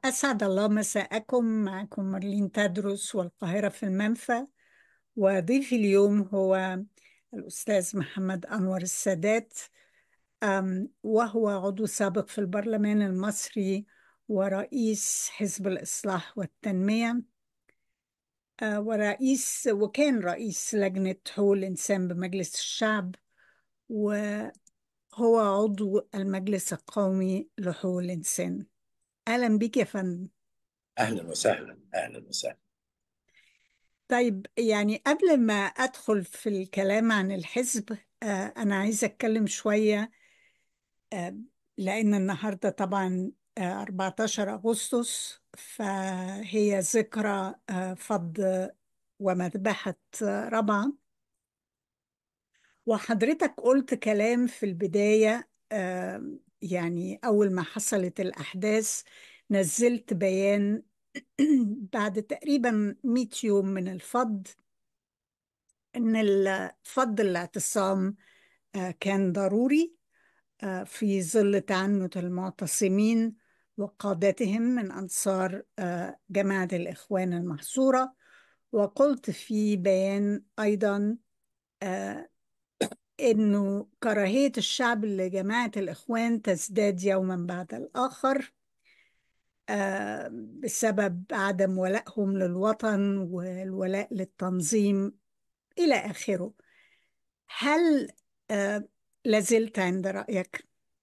أسعد الله مساءكم معكم مارلين تدرس والقاهرة في المنفى وضيفي اليوم هو الأستاذ محمد أنور السادات أم، وهو عضو سابق في البرلمان المصري ورئيس حزب الإصلاح والتنمية أه، ورئيس وكان رئيس لجنة حقوق الإنسان بمجلس الشعب وهو عضو المجلس القومي لحقوق الإنسان أهلا بك يا فندم اهلا وسهلا اهلا وسهلا طيب يعني قبل ما أدخل في الكلام عن الحزب آه، أنا عايزة أتكلم شوية آه، لأن النهاردة طبعا آه، 14 أغسطس فهي ذكرى آه، فض ومذبحة آه، ربعة وحضرتك قلت كلام في البداية آه، يعني أول ما حصلت الأحداث نزلت بيان بعد تقريبا 100 يوم من الفض إن الفض الاعتصام آه، كان ضروري آه، في ظل تعنت المعتصمين وقادتهم من أنصار آه، جماعة الإخوان المحصورة وقلت في بيان أيضا آه، إنه كراهية الشعب لجماعة الإخوان تزداد يوما بعد الآخر آه، بسبب عدم ولائهم للوطن والولاء للتنظيم إلى آخره هل آه، لازلت عند رأيك؟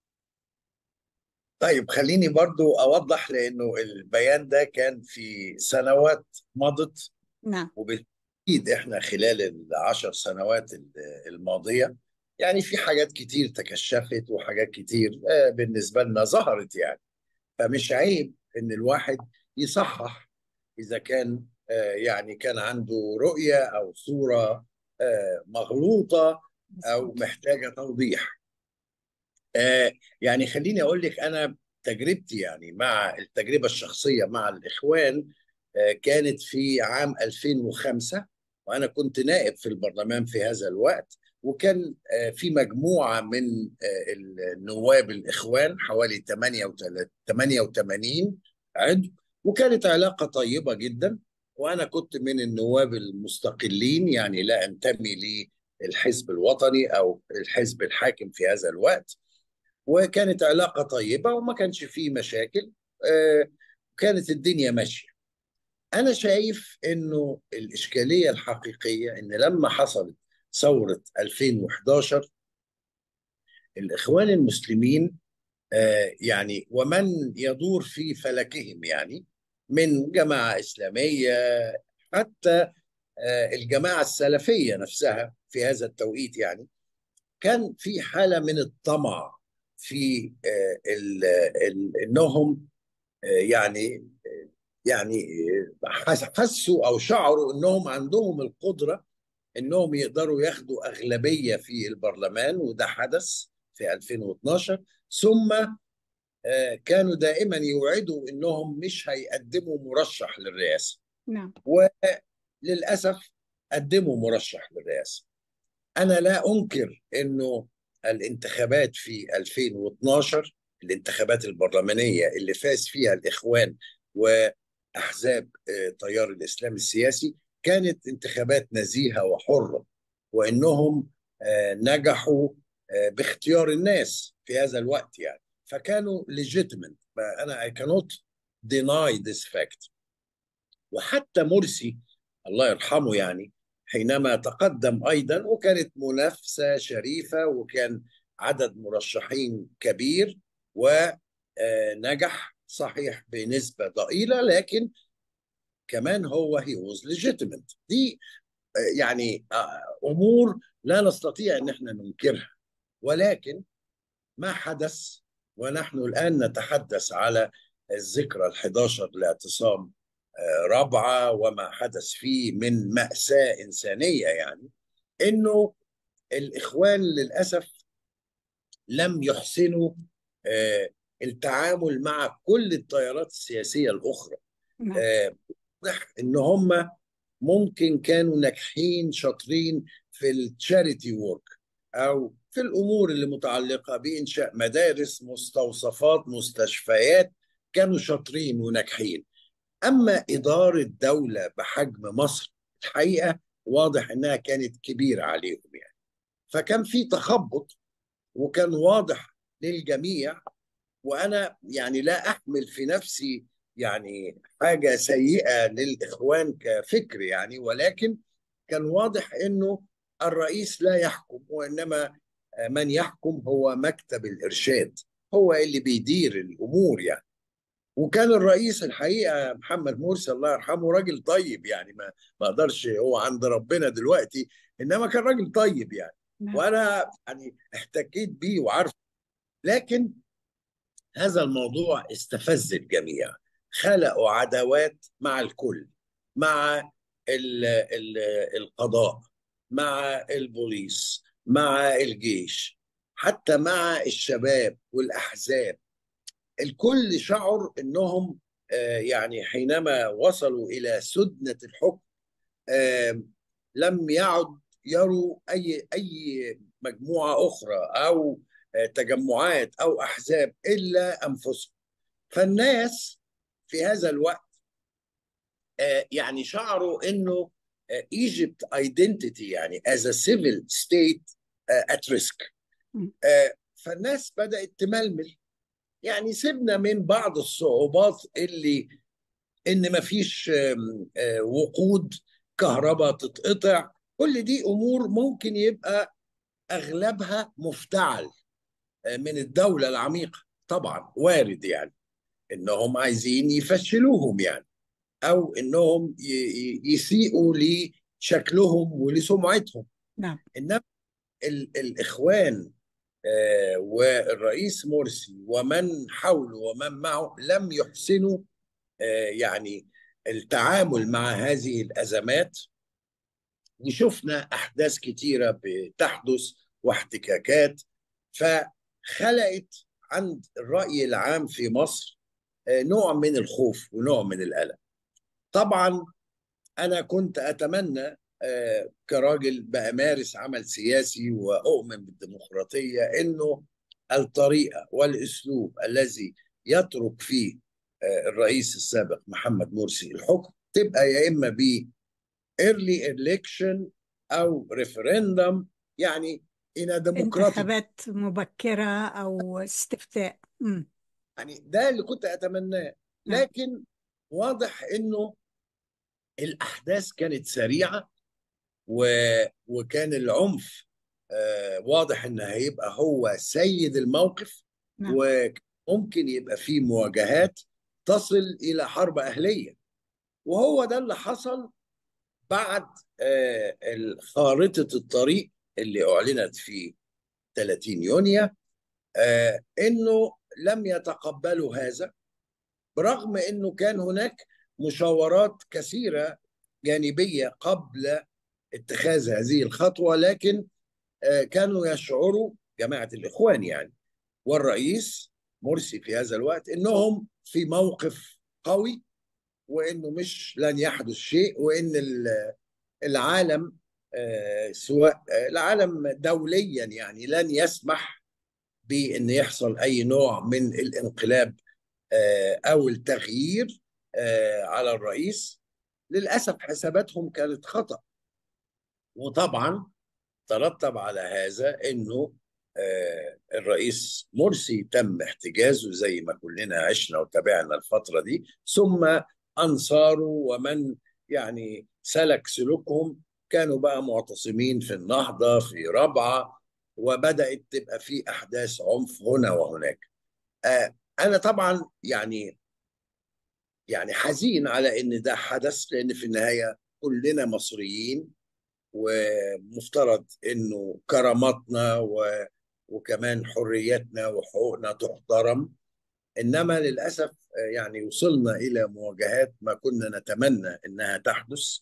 طيب خليني برضو اوضح لانه البيان ده كان في سنوات مضت نعم وبالتاكيد احنا خلال العشر سنوات الماضيه يعني في حاجات كتير تكشفت وحاجات كتير آه، بالنسبه لنا ظهرت يعني فمش عيب ان الواحد يصحح اذا كان آه، يعني كان عنده رؤيه او صوره آه، مغلوطه او مظبوط محتاجه توضيح آه، يعني خليني اقول لك انا تجربتي يعني مع التجربه الشخصيه مع الاخوان آه، كانت في عام 2005 وانا كنت نائب في البرلمان في هذا الوقت وكان آه، في مجموعه من آه، النواب الاخوان حوالي 88 عضو وكانت علاقه طيبه جدا وانا كنت من النواب المستقلين يعني لا انتمي للحزب الوطني او الحزب الحاكم في هذا الوقت وكانت علاقة طيبة وما كانش فيه مشاكل آه، كانت الدنيا ماشية أنا شايف إنه الإشكالية الحقيقية إن لما حصلت ثورة 2011 الإخوان المسلمين آه، يعني ومن يدور في فلكهم يعني من جماعة إسلامية حتى آه، الجماعة السلفية نفسها في هذا التوقيت يعني كان في حالة من الطمع في آه، ال- ال- انهم آه، يعني يعني حس- حسوا او شعروا انهم عندهم القدره انهم يقدروا ياخدوا اغلبيه في البرلمان وده حدث في 2012 ثم آه، كانوا دائما يوعدوا انهم مش هيقدموا مرشح للرئاسه نعم وللاسف قدموا مرشح للرئاسه أنا لا أنكر أنه الانتخابات في 2012 الانتخابات البرلمانية اللي فاز فيها الإخوان وأحزاب آه، تيار الإسلام السياسي كانت انتخابات نزيهة وحرة وأنهم آه، نجحوا آه، باختيار الناس في هذا الوقت يعني فكانوا legitimate أنا I cannot deny this fact وحتى مرسي الله يرحمه يعني حينما تقدم ايضا وكانت منافسه شريفه وكان عدد مرشحين كبير ونجح صحيح بنسبه ضئيله لكن كمان هو هي was legitimate دي آه، يعني آه، امور لا نستطيع ان احنا ننكرها ولكن ما حدث ونحن الآن نتحدث على الذكرى ال11 لاعتصام آه، رابعة وما حدث فيه من مأساة إنسانية يعني إنه الإخوان للأسف لم يحسنوا آه، التعامل مع كل التيارات السياسية الأخرى نعم آه، واضح إن هم ممكن كانوا ناجحين شاطرين في التشاريتي وورك أو في الأمور اللي متعلقة بإنشاء مدارس مستوصفات مستشفيات كانوا شاطرين وناجحين اما اداره دوله بحجم مصر الحقيقه واضح انها كانت كبيره عليهم يعني فكان في تخبط وكان واضح للجميع وانا يعني لا احمل في نفسي يعني حاجه سيئه للاخوان كفكر يعني ولكن كان واضح انه الرئيس لا يحكم وانما من يحكم هو مكتب الارشاد هو اللي بيدير الامور يعني وكان الرئيس الحقيقه محمد مرسي الله يرحمه راجل طيب يعني ما ما اقدرش هو عند ربنا دلوقتي انما كان راجل طيب يعني وانا يعني احتكيت بيه وعارف لكن هذا الموضوع استفز الجميع خلقوا عداوات مع الكل مع ال ال القضاء مع البوليس مع الجيش حتى مع الشباب والاحزاب الكل شعر انهم يعني حينما وصلوا الى سدنه الحكم لم يعد يروا اي اي مجموعه اخرى او تجمعات او احزاب الا انفسهم فالناس في هذا الوقت يعني شعروا انه ايجيبت ايدنتيتي يعني as a civil state at risk فالناس بدات تململ يعني سيبنا من بعض الصعوبات اللي ان مفيش وقود كهرباء تتقطع كل دي امور ممكن يبقى اغلبها مفتعل من الدوله العميقه طبعا وارد يعني انهم عايزين يفشلوهم يعني او انهم يسيئوا لشكلهم ولسمعتهم نعم انما الاخوان والرئيس مرسي ومن حوله ومن معه لم يحسنوا يعني التعامل مع هذه الازمات وشفنا احداث كتيره بتحدث واحتكاكات فخلقت عند الراي العام في مصر نوع من الخوف ونوع من القلق طبعا انا كنت اتمنى كراجل بأمارس عمل سياسي وأؤمن بالديمقراطية إنه الطريقة والأسلوب الذي يترك فيه الرئيس السابق محمد مرسي الحكم تبقى يا إما ب early election أو ريفرندم يعني إن ديمقراطي انتخابات مبكرة أو استفتاء م. يعني ده اللي كنت أتمناه لكن واضح إنه الأحداث كانت سريعة و... وكان العنف آه واضح ان هيبقى هو سيد الموقف نعم. وممكن يبقى فيه مواجهات تصل الى حرب اهليه وهو ده اللي حصل بعد آه خارطه الطريق اللي اعلنت في 30 يونيو آه انه لم يتقبلوا هذا برغم انه كان هناك مشاورات كثيره جانبيه قبل اتخاذ هذه الخطوه لكن كانوا يشعروا جماعه الاخوان يعني والرئيس مرسي في هذا الوقت انهم في موقف قوي وانه مش لن يحدث شيء وان العالم سواء العالم دوليا يعني لن يسمح بان يحصل اي نوع من الانقلاب او التغيير على الرئيس للاسف حساباتهم كانت خطأ وطبعا ترتب على هذا انه آه الرئيس مرسي تم احتجازه زي ما كلنا عشنا وتابعنا الفتره دي ثم انصاره ومن يعني سلك سلوكهم كانوا بقى معتصمين في النهضه في رابعه وبدات تبقى في احداث عنف هنا وهناك. آه انا طبعا يعني يعني حزين على ان ده حدث لان في النهايه كلنا مصريين ومفترض انه كراماتنا و... وكمان حريتنا وحقوقنا تحترم انما للاسف يعني وصلنا الى مواجهات ما كنا نتمنى انها تحدث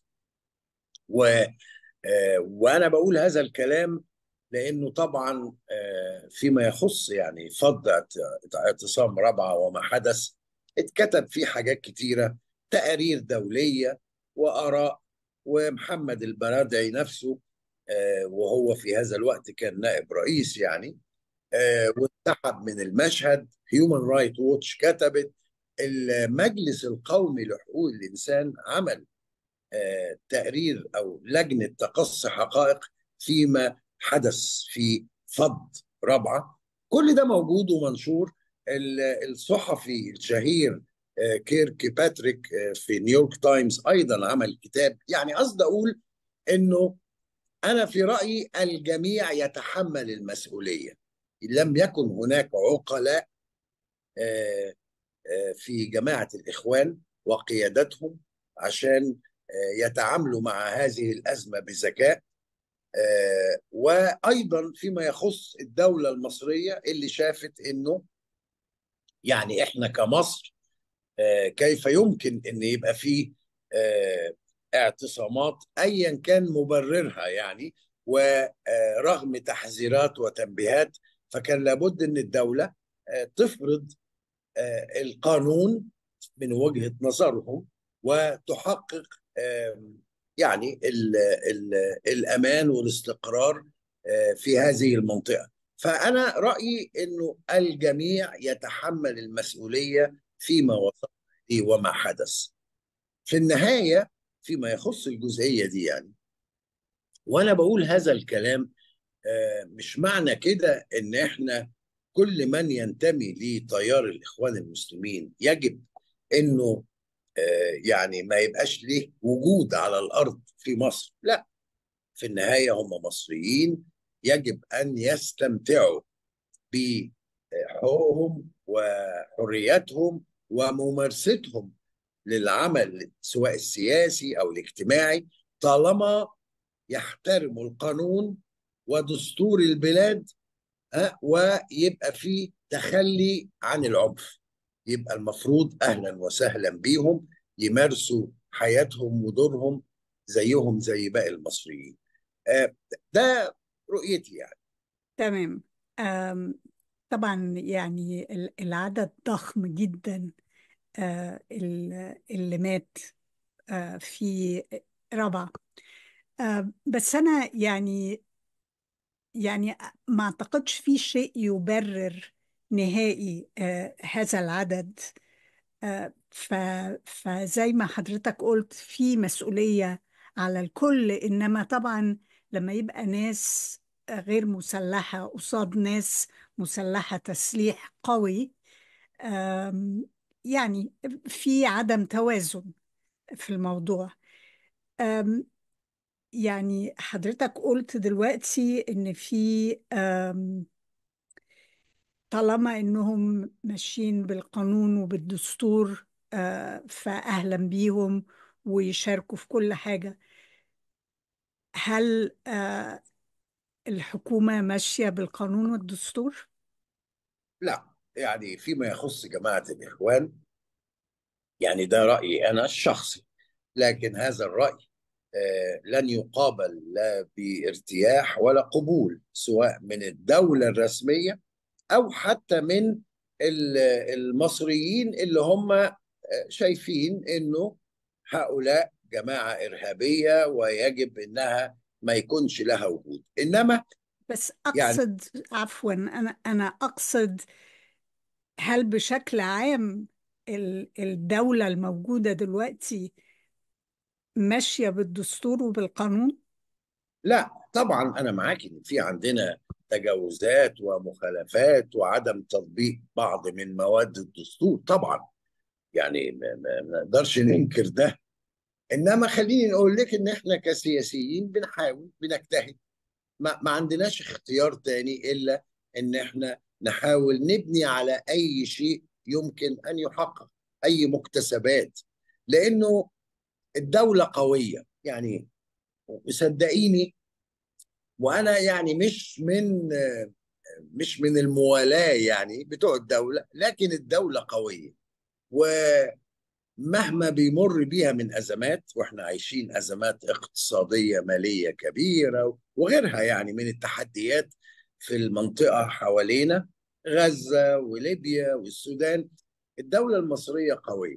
و وانا بقول هذا الكلام لانه طبعا فيما يخص يعني فض اعتصام رابعه وما حدث اتكتب فيه حاجات كتيره تقارير دوليه واراء ومحمد البرادعي نفسه وهو في هذا الوقت كان نائب رئيس يعني وانسحب من المشهد هيومن رايت ووتش كتبت المجلس القومي لحقوق الإنسان عمل آه، تقرير أو لجنة تقصي حقائق فيما حدث في فض رابعة كل ده موجود ومنشور ال- الصحفي الشهير آه، كيرك باتريك آه، في نيويورك تايمز أيضا عمل كتاب يعني قصد أقول إنه أنا في رأيي الجميع يتحمل المسؤولية لم يكن هناك عقلاء آه، آه، في جماعة الإخوان وقيادتهم عشان آه، يتعاملوا مع هذه الأزمة بذكاء آه، وأيضا فيما يخص الدولة المصرية اللي شافت إنه يعني إحنا كمصر آه، كيف يمكن ان يبقى فيه آه، اعتصامات ايا كان مبررها يعني ورغم تحذيرات وتنبيهات فكان لابد ان الدوله آه، تفرض آه، القانون من وجهه نظرهم وتحقق آم، يعني ال ال الامان والاستقرار آه، في هذه المنطقه فانا رايي انه الجميع يتحمل المسؤوليه فيما وصل إليه وما حدث في النهايه فيما يخص الجزئيه دي يعني وانا بقول هذا الكلام آه، مش معنى كده ان احنا كل من ينتمي لتيار الاخوان المسلمين يجب انه آه، يعني ما يبقاش ليه وجود على الارض في مصر لا في النهايه هم مصريين يجب ان يستمتعوا بحقوقهم وحرياتهم وممارستهم للعمل سواء السياسي او الاجتماعي طالما يحترموا القانون ودستور البلاد ها، ويبقى في تخلي عن العنف يبقى المفروض اهلا وسهلا بيهم يمارسوا حياتهم ودورهم زيهم زي باقي المصريين آه، ده رؤيتي يعني تمام آم، طبعا يعني ال- العدد ضخم جدا آه، ال- اللي مات آه، في رابعة آه، بس أنا يعني يعني ما أعتقدش في شيء يبرر نهائي آه، هذا العدد آه، ف... فزي ما حضرتك قلت في مسؤولية على الكل إنما طبعا لما يبقى ناس غير مسلحة قصاد ناس مسلحة تسليح قوي آم، يعني في عدم توازن في الموضوع آم، يعني حضرتك قلت دلوقتي إن في آم، طالما إنهم ماشيين بالقانون وبالدستور آه، فأهلا بيهم ويشاركوا في كل حاجة هل آه، الحكومة ماشية بالقانون والدستور؟ لا يعني فيما يخص جماعة الإخوان يعني ده رأيي أنا الشخصي لكن هذا الرأي آه، لن يقابل لا بارتياح ولا قبول سواء من الدولة الرسمية أو حتى من ال- المصريين اللي هم آه، شايفين إنه هؤلاء جماعة إرهابية ويجب إنها ما يكونش لها وجود إنما بس يعني أقصد عفوا أنا أنا أقصد هل بشكل عام ال- الدولة الموجودة دلوقتي ماشية بالدستور وبالقانون؟ لا طبعا انا معاك ان في عندنا تجاوزات ومخالفات وعدم تطبيق بعض من مواد الدستور طبعا يعني ما ما- ما نقدرش ننكر ده انما خليني نقول لك ان احنا كسياسيين بنحاول بنجتهد ما, ما عندناش اختيار تاني الا ان احنا نحاول نبني على اي شيء يمكن ان يحقق اي مكتسبات لانه الدولة قوية يعني صدقيني وانا يعني مش من مش من الموالاة يعني بتوع الدولة لكن الدولة قوية ومهما بيمر بيها من أزمات وإحنا عايشين أزمات اقتصادية مالية كبيرة وغيرها يعني من التحديات في المنطقة حوالينا غزة وليبيا والسودان الدولة المصرية قوية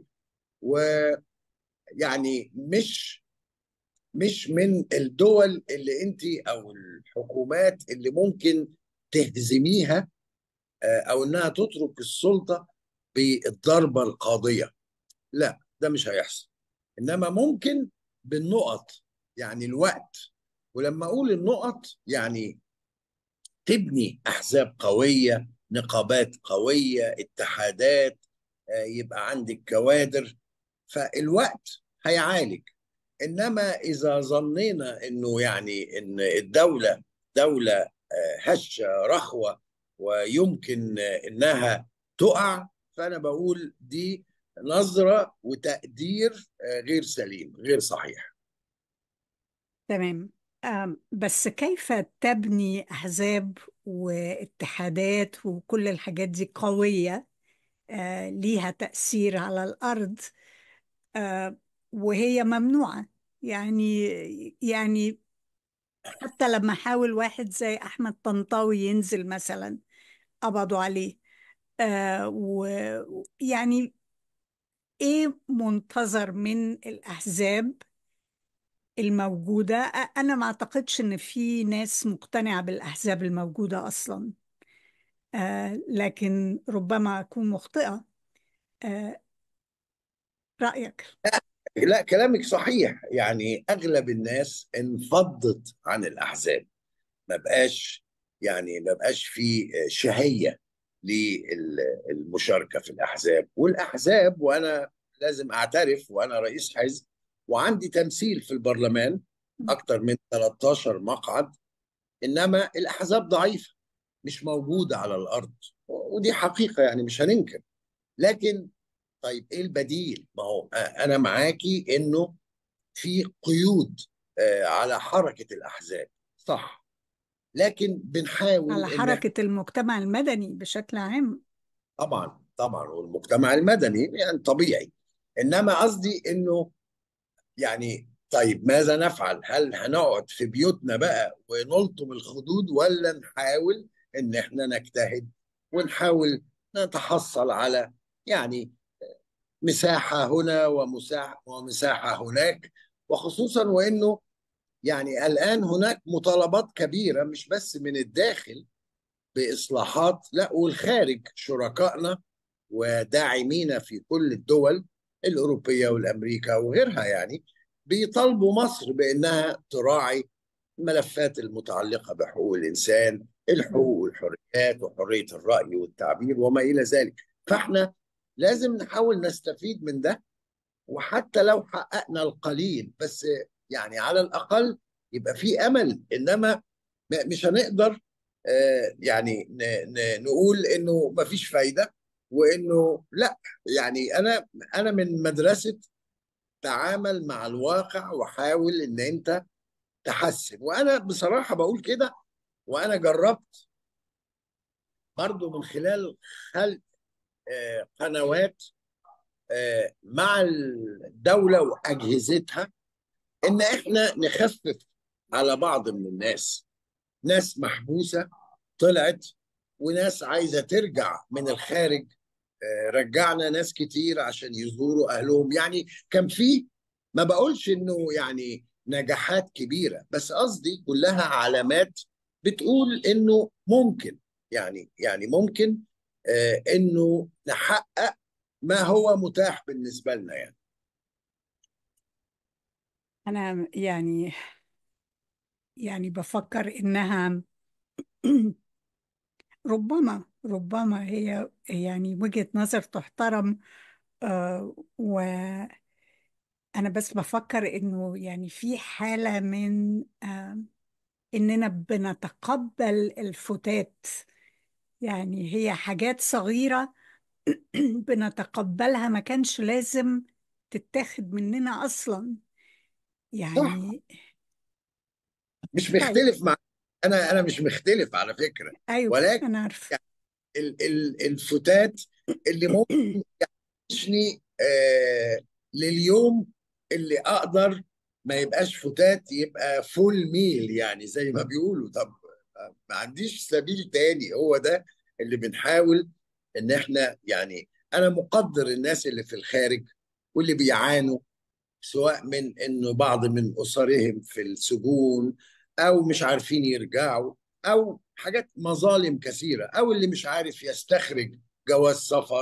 ويعني مش مش من الدول اللي انت او الحكومات اللي ممكن تهزميها آه، او انها تترك السلطه بالضربة القاضية لا ده مش هيحصل إنما ممكن بالنقط يعني الوقت ولما أقول النقط يعني تبني أحزاب قوية نقابات قوية اتحادات يبقى عندك كوادر فالوقت هيعالج انما اذا ظنينا انه يعني ان الدوله دوله هشه رخوه ويمكن انها تقع فانا بقول دي نظره وتقدير غير سليم غير صحيح تمام بس كيف تبني احزاب واتحادات وكل الحاجات دي قويه ليها تاثير على الارض وهي ممنوعة يعني يعني حتى لما حاول واحد زي أحمد طنطاوي ينزل مثلا قبضوا عليه آه ويعني إيه منتظر من الأحزاب الموجودة أنا ما أعتقدش إن في ناس مقتنعة بالأحزاب الموجودة أصلا آه لكن ربما أكون مخطئة آه رأيك لا كلامك صحيح يعني اغلب الناس انفضت عن الاحزاب ما بقاش يعني ما بقاش في شهيه للمشاركه في الاحزاب والاحزاب وانا لازم اعترف وانا رئيس حزب وعندي تمثيل في البرلمان اكثر من 13 مقعد انما الاحزاب ضعيفه مش موجوده على الارض ودي حقيقه يعني مش هننكر لكن طيب ايه البديل؟ ما هو انا معاكي انه في قيود على حركه الاحزاب صح لكن بنحاول على حركه المجتمع المدني بشكل عام طبعا طبعا والمجتمع المدني يعني طبيعي انما قصدي انه يعني طيب ماذا نفعل؟ هل هنقعد في بيوتنا بقى ونلطم الخدود ولا نحاول ان احنا نجتهد ونحاول نتحصل على يعني مساحة هنا ومساحة ومساحة هناك وخصوصا وانه يعني الان هناك مطالبات كبيرة مش بس من الداخل باصلاحات لا والخارج شركائنا وداعمينا في كل الدول الاوروبية والامريكا وغيرها يعني بيطالبوا مصر بانها تراعي الملفات المتعلقة بحقوق الانسان الحقوق والحريات وحرية الرأي والتعبير وما الى ذلك فاحنا لازم نحاول نستفيد من ده وحتى لو حققنا القليل بس يعني على الاقل يبقى في امل انما مش هنقدر يعني نقول انه ما فيش فايده وانه لا يعني انا انا من مدرسه تعامل مع الواقع وحاول ان انت تحسن وانا بصراحه بقول كده وانا جربت برضو من خلال خلق قنوات مع الدولة وأجهزتها إن إحنا نخفف على بعض من الناس ناس محبوسة طلعت وناس عايزة ترجع من الخارج رجعنا ناس كتير عشان يزوروا أهلهم يعني كان في ما بقولش إنه يعني نجاحات كبيرة بس قصدي كلها علامات بتقول إنه ممكن يعني يعني ممكن انه نحقق ما هو متاح بالنسبه لنا يعني انا يعني يعني بفكر انها ربما ربما هي يعني وجهة نظر تحترم آه وأنا بس بفكر إنه يعني في حالة من آه إننا بنتقبل الفتات يعني هي حاجات صغيرة بنتقبلها ما كانش لازم تتاخد مننا أصلا يعني مش مختلف مع انا انا مش مختلف على فكره أيوة ولكن أنا عارفة يعني ال ال الفتات اللي ممكن يعيشني آه لليوم اللي اقدر ما يبقاش فتات يبقى فول ميل يعني زي ما بيقولوا طب ما عنديش سبيل تاني هو ده اللي بنحاول ان احنا يعني انا مقدر الناس اللي في الخارج واللي بيعانوا سواء من انه بعض من اسرهم في السجون او مش عارفين يرجعوا او حاجات مظالم كثيره او اللي مش عارف يستخرج جواز سفر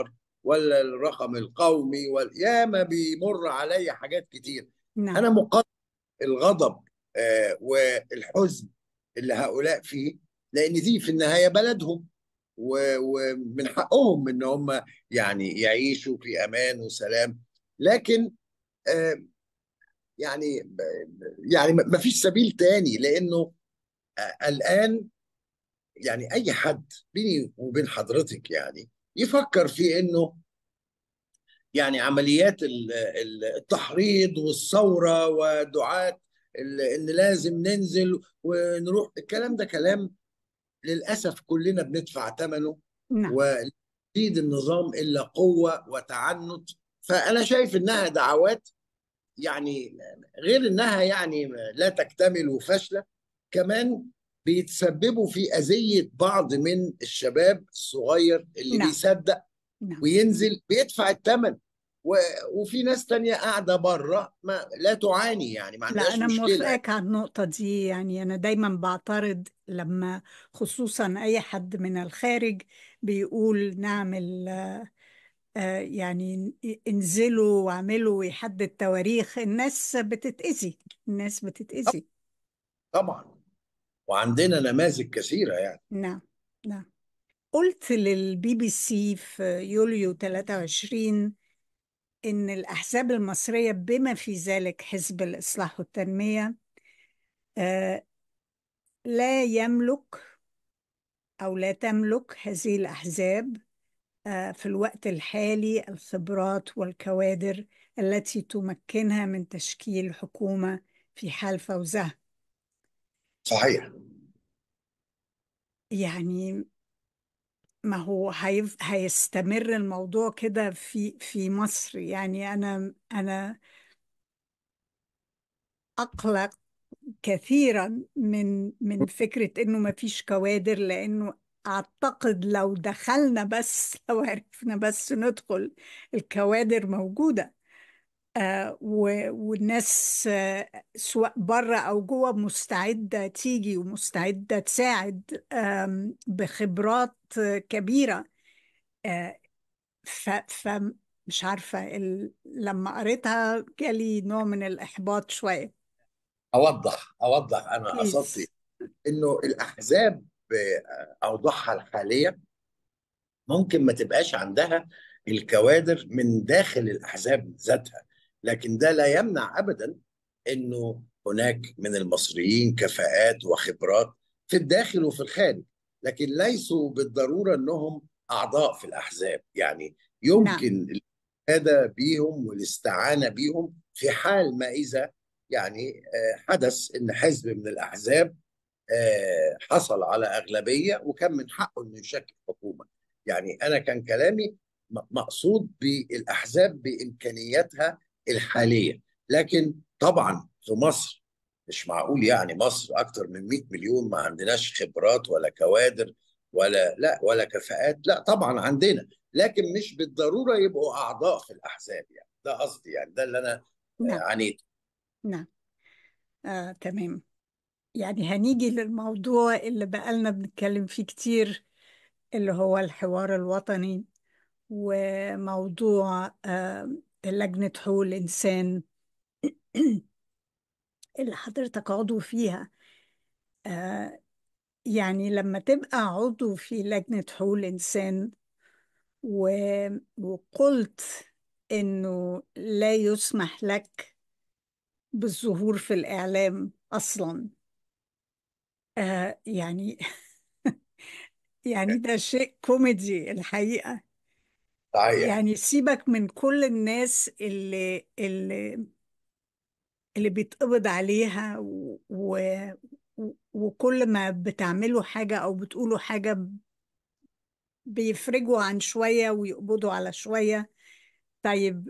ولا الرقم القومي ولا ياما بيمر علي حاجات كتير نعم انا مقدر الغضب آه، والحزن اللي هؤلاء فيه لان دي في النهايه بلدهم و- ومن حقهم ان هم يعني يعيشوا في امان وسلام لكن آه، يعني يعني ما فيش سبيل تاني لانه آه، الان يعني اي حد بيني وبين حضرتك يعني يفكر في انه يعني عمليات ال- ال- التحريض والثوره ودعاة ال- ان لازم ننزل ونروح الكلام ده كلام للاسف كلنا بندفع ثمنه نعم ويزيد النظام الا قوه وتعنت فانا شايف انها دعوات يعني غير انها يعني لا تكتمل وفاشله كمان بيتسببوا في اذيه بعض من الشباب الصغير اللي نعم. بيصدق نعم وينزل بيدفع الثمن و... وفي ناس تانية قاعدة بره ما لا تعاني يعني ما لا عندهاش أنا مشكلة موافقاك على النقطة دي يعني أنا دايما بعترض لما خصوصا أي حد من الخارج بيقول نعمل آه، آه، يعني انزلوا واعملوا ويحدد تواريخ الناس بتتأذي الناس بتتأذي طبعا وعندنا نماذج كثيرة يعني نعم نعم قلت للبي بي سي في يوليو 23 إن الأحزاب المصرية بما في ذلك حزب الإصلاح والتنمية آه، لا يملك أو لا تملك هذه الأحزاب آه، في الوقت الحالي الخبرات والكوادر التي تمكنها من تشكيل حكومة في حال فوزها صحيح يعني ما هو هيف- هيستمر الموضوع كده في في مصر يعني أنا أنا أقلق كثيرا من من فكرة إنه ما فيش كوادر لأنه أعتقد لو دخلنا بس لو عرفنا بس ندخل الكوادر موجودة آه و- والناس آه سواء بره أو جوه مستعدة تيجي ومستعدة تساعد آم، بخبرات آه، كبيرة آه ف فمش عارفة ال... لما قريتها جالي نوع من الإحباط شوية أوضح أوضح أنا قصدت بليز إنه الأحزاب بأوضاعها الحالية ممكن ما تبقاش عندها الكوادر من داخل الأحزاب ذاتها لكن ده لا يمنع أبدا إنه هناك من المصريين كفاءات وخبرات في الداخل وفي الخارج لكن ليسوا بالضرورة أنهم أعضاء في الأحزاب يعني نعم يمكن الاستفادة بيهم والاستعانة بيهم في حال ما إذا يعني آه، حدث أن حزب من الأحزاب آه، حصل على أغلبية وكان من حقه أنه يشكل حكومة يعني أنا كان كلامي م- مقصود بالأحزاب بإمكانياتها الحالية لكن طبعا في مصر مش معقول يعني مصر أكتر من 100 مليون ما عندناش خبرات ولا كوادر ولا لا ولا كفاءات لا طبعا عندنا لكن مش بالضرورة يبقوا أعضاء في الأحزاب يعني ده قصدي يعني ده اللي أنا آه، نعم عنيت نعم آه، تمام يعني هنيجي للموضوع اللي بقالنا بنتكلم فيه كتير اللي هو الحوار الوطني وموضوع آه، لجنة حقوق الإنسان اللي حضرتك عضو فيها آه، يعني لما تبقى عضو في لجنة حقوق الإنسان و- وقلت إنه لا يسمح لك بالظهور في الإعلام أصلا آه يعني يعني ده شيء كوميدي الحقيقة صحيح يعني سيبك من كل الناس اللي اللي اللي بيتقبض عليها و... و... وكل ما بتعملوا حاجة أو بتقولوا حاجة بيفرجوا عن شوية ويقبضوا على شوية طيب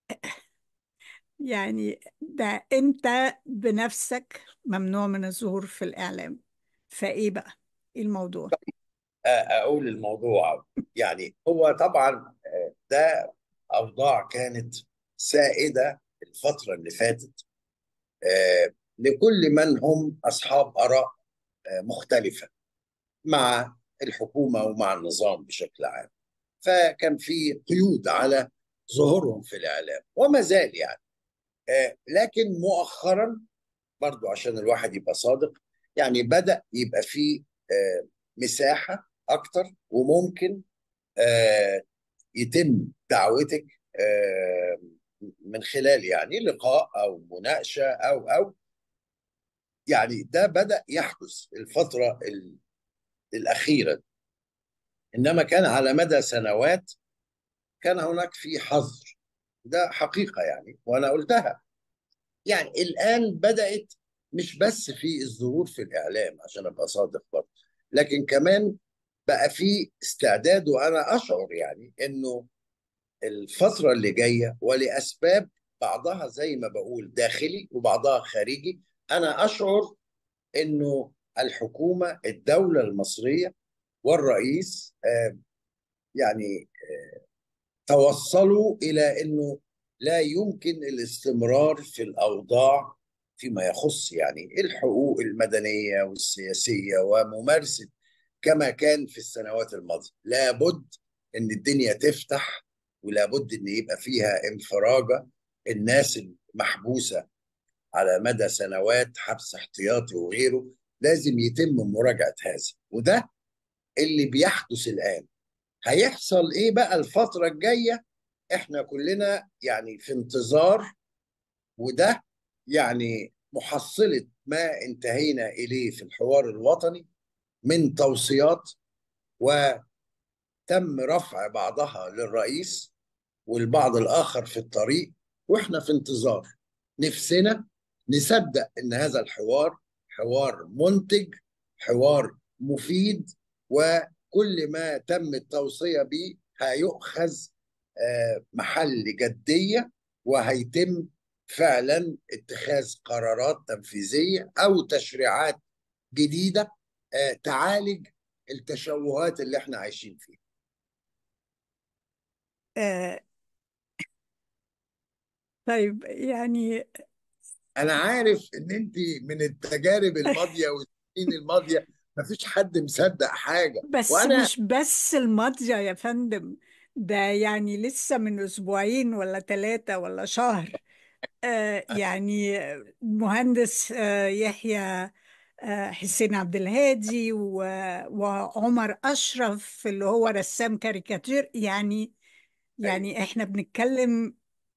يعني ده أنت بنفسك ممنوع من الظهور في الإعلام فإيه بقى؟ إيه الموضوع؟ اقول الموضوع يعني هو طبعا آه، ده اوضاع كانت سائده الفتره اللي فاتت آه، لكل من هم اصحاب اراء آه، مختلفه مع الحكومه ومع النظام بشكل عام فكان في قيود على ظهورهم في الاعلام وما زال يعني آه، لكن مؤخرا برضو عشان الواحد يبقى صادق يعني بدأ يبقى في آه، مساحة أكتر وممكن آه، يتم دعوتك آه، من خلال يعني لقاء أو مناقشة أو أو يعني ده بدأ يحدث الفترة ال- الأخيرة إنما كان على مدى سنوات كان هناك في حظر ده حقيقة يعني وأنا قلتها يعني الآن بدأت مش بس في الظهور في الإعلام عشان أبقى صادق برضه لكن كمان بقى في استعداد وأنا أشعر يعني إنه الفترة اللي جاية ولأسباب بعضها زي ما بقول داخلي وبعضها خارجي أنا أشعر إنه الحكومة الدولة المصرية والرئيس آه، يعني توصلوا إلى أنه لا يمكن الاستمرار في الأوضاع فيما يخص يعني الحقوق المدنية والسياسية وممارسة كما كان في السنوات الماضية لابد أن الدنيا تفتح ولابد أن يبقى فيها انفراجة الناس المحبوسة على مدى سنوات حبس احتياطي وغيره لازم يتم مراجعة هذا وده اللي بيحدث الآن هيحصل ايه بقى الفترة الجاية احنا كلنا يعني في انتظار وده يعني محصلة ما انتهينا اليه في الحوار الوطني من توصيات وتم رفع بعضها للرئيس والبعض الاخر في الطريق واحنا في انتظار نفسنا نصدق ان هذا الحوار حوار منتج حوار مفيد وكل ما تم التوصية به هيؤخذ آه، محل جدية وهيتم فعلا اتخاذ قرارات تنفيذية أو تشريعات جديدة آه، تعالج التشوهات اللي احنا عايشين فيها آه طيب يعني انا عارف ان انت من التجارب الماضيه والسنين الماضيه مفيش حد مصدق حاجه بس وانا مش بس الماضية يا فندم ده يعني لسه من أسبوعين ولا ثلاثة ولا شهر آه يعني مهندس آه يحيى آه حسين عبد الهادي و- وعمر أشرف اللي هو رسام كاريكاتير يعني ايوه يعني احنا بنتكلم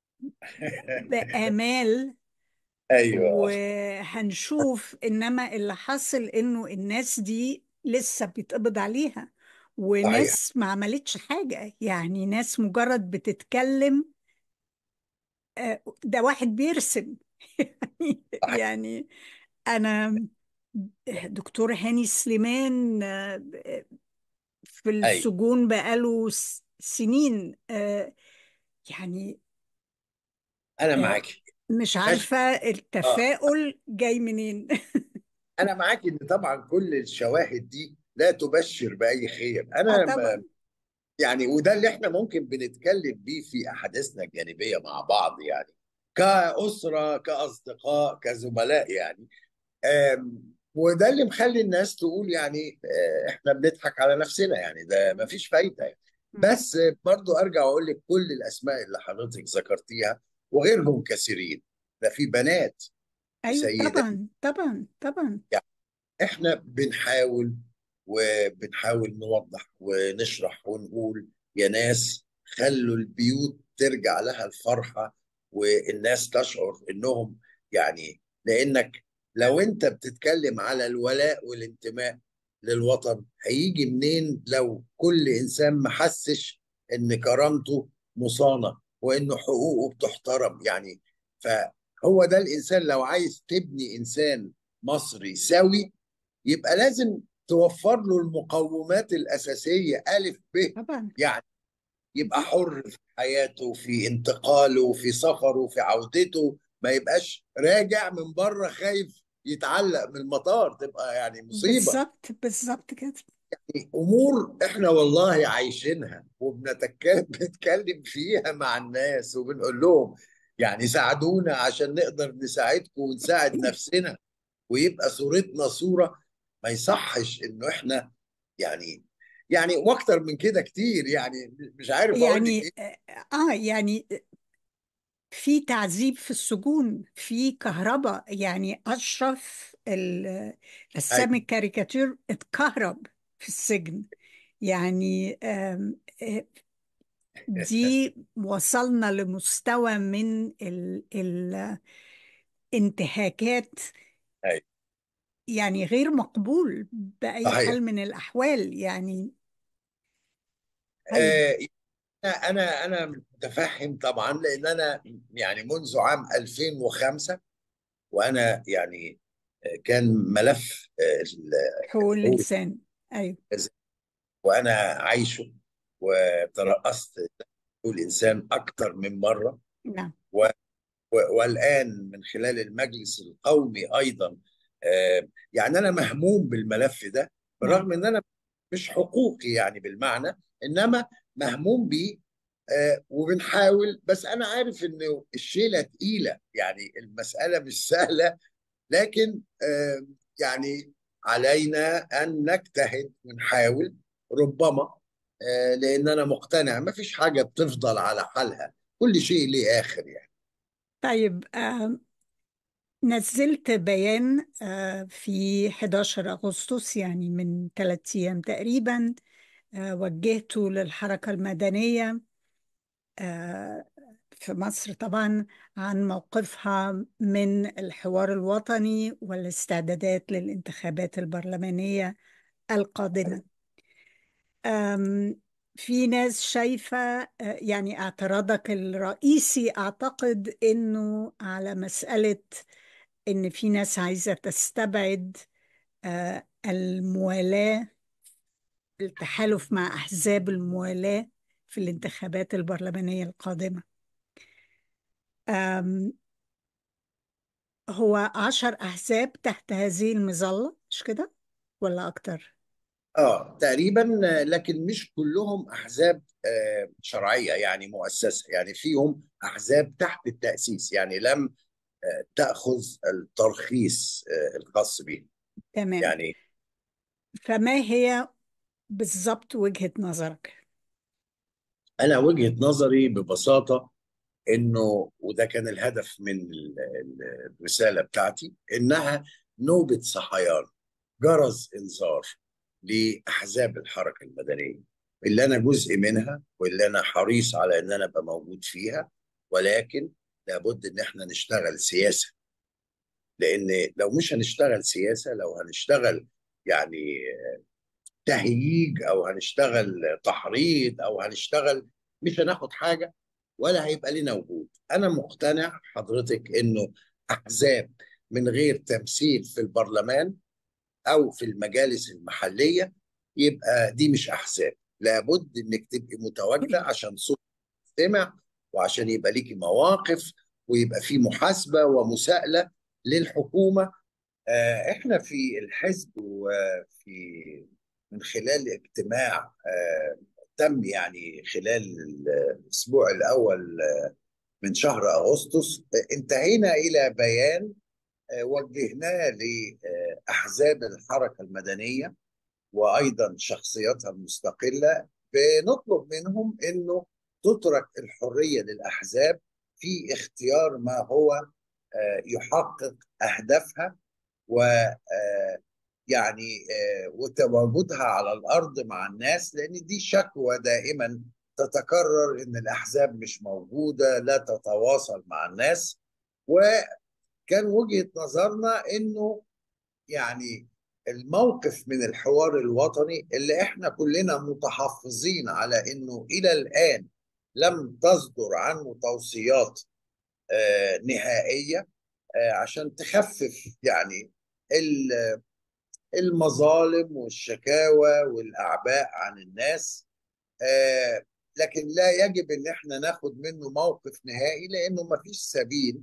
بآمال ايوه وهنشوف انما اللي حصل انه الناس دي لسه بيتقبض عليها صحيح وناس ما عملتش حاجة يعني ناس مجرد بتتكلم آه، ده واحد بيرسم يعني صحيح يعني انا دكتور هاني سليمان آه، في ايوه السجون بقاله س- سنين آه، يعني انا آه، معاك مش ماشي عارفة اه التفاؤل جاي منين انا معاك ان طبعا كل الشواهد دي لا تبشر باي خير اه انا طبعا ما يعني وده اللي احنا ممكن بنتكلم بيه في احاديثنا الجانبيه مع بعض يعني كأسرة كأصدقاء كزملاء يعني آم، وده اللي مخلي الناس تقول يعني آه، احنا بنضحك على نفسنا يعني ده مفيش فايدة يعني بس آه، برضو ارجع اقول لك كل الاسماء اللي حضرتك ذكرتيها وغيرهم كثيرين ده في بنات ايوه وسيدات طبعا طبعا طبعا يعني احنا بنحاول وبنحاول نوضح ونشرح ونقول يا ناس خلوا البيوت ترجع لها الفرحة والناس تشعر انهم يعني لانك لو انت بتتكلم على الولاء والانتماء للوطن هيجي منين لو كل انسان ما حسش ان كرامته مصانة وانه حقوقه بتحترم يعني فهو ده الانسان لو عايز تبني انسان مصري سوي يبقى لازم توفر له المقومات الأساسية ألف ب طبعا يعني يبقى دي حر في حياته في انتقاله في سفره في عودته ما يبقاش راجع من بره خايف يتعلق من المطار تبقى يعني مصيبة بالظبط بالظبط كده أمور إحنا والله عايشينها وبنتكلم فيها مع الناس وبنقول لهم يعني ساعدونا عشان نقدر نساعدكم ونساعد نفسنا ويبقى صورتنا صورة ما يصحش انه احنا يعني يعني واكتر من كده كتير يعني مش عارف اقول لك يعني ايه اه يعني في تعذيب في السجون في كهرباء يعني أشرف ال- رسام ايوه الكاريكاتير اتكهرب في السجن يعني آم، آه، دي وصلنا لمستوى من ال- الانتهاكات ايوه يعني غير مقبول بأي صحيح حال من الأحوال يعني طيب آه، انا انا متفهم طبعا لان انا يعني منذ عام 2005 وانا يعني آه، كان ملف آه، حقوق الحقوق الإنسان أيوه وانا عايشه وترأست حقوق الانسان اكثر من مره نعم و- و- والان من خلال المجلس القومي ايضا آه، يعني انا مهموم بالملف ده نعم بالرغم ان انا مش حقوقي يعني بالمعنى انما مهموم بيه آه، وبنحاول بس انا عارف انه الشيله تقيله يعني المساله مش سهله لكن آه، يعني علينا ان نجتهد ونحاول ربما آه، لان انا مقتنع ما فيش حاجه بتفضل على حالها كل شيء ليه اخر يعني طيب آم، نزلت بيان آه، في 11 أغسطس يعني من ثلاثة أيام تقريبا آه، وجهته للحركة المدنية آه، في مصر طبعا عن موقفها من الحوار الوطني والاستعدادات للانتخابات البرلمانية القادمة أم، في ناس شايفة آه، يعني اعتراضك الرئيسي أعتقد إنه على مسألة إن في ناس عايزة تستبعد آه، الموالاة التحالف مع أحزاب الموالاة في الانتخابات البرلمانية القادمة أم، هو عشر أحزاب تحت هذه المظلة مش كده؟ ولا أكتر؟ اه تقريبا آه، لكن مش كلهم احزاب آه، شرعيه يعني مؤسسه يعني فيهم احزاب تحت التاسيس يعني لم آه، تاخذ الترخيص آه، الخاص بها تمام يعني فما هي بالضبط وجهة نظرك؟ انا وجهه نظري ببساطه انه وده كان الهدف من ال- ال- الرساله بتاعتي انها نوبه صحيان جرس انذار لاحزاب الحركه المدنيه اللي انا جزء منها واللي انا حريص على ان انا ابقى موجود فيها ولكن لابد ان احنا نشتغل سياسه لان لو مش هنشتغل سياسه لو هنشتغل يعني تهييج او هنشتغل تحريض او هنشتغل مش هناخد حاجه ولا هيبقى لنا وجود انا مقتنع حضرتك انه احزاب من غير تمثيل في البرلمان او في المجالس المحليه يبقى دي مش احزاب لابد انك تبقي متواجده عشان صوت يستمع وعشان يبقى ليكي مواقف ويبقى في محاسبه ومساءله للحكومه آه، احنا في الحزب وفي من خلال اجتماع آه، تم يعني خلال الاسبوع الاول من شهر اغسطس آه، انتهينا الى بيان آه، وجهناه لاحزاب الحركه المدنيه وايضا شخصياتها المستقله بنطلب منهم انه تترك الحريه للاحزاب في اختيار ما هو آه، يحقق اهدافها و آه، يعني آه، وتواجدها على الارض مع الناس لان دي شكوى دائما تتكرر ان الاحزاب مش موجوده لا تتواصل مع الناس وكان وجهه نظرنا انه يعني الموقف من الحوار الوطني اللي احنا كلنا متحفظين على انه الى الان لم تصدر عنه توصيات آه، نهائيه آه، عشان تخفف يعني ال- المظالم والشكاوى والاعباء عن الناس آه، لكن لا يجب ان احنا ناخد منه موقف نهائي لانه ما فيش سبيل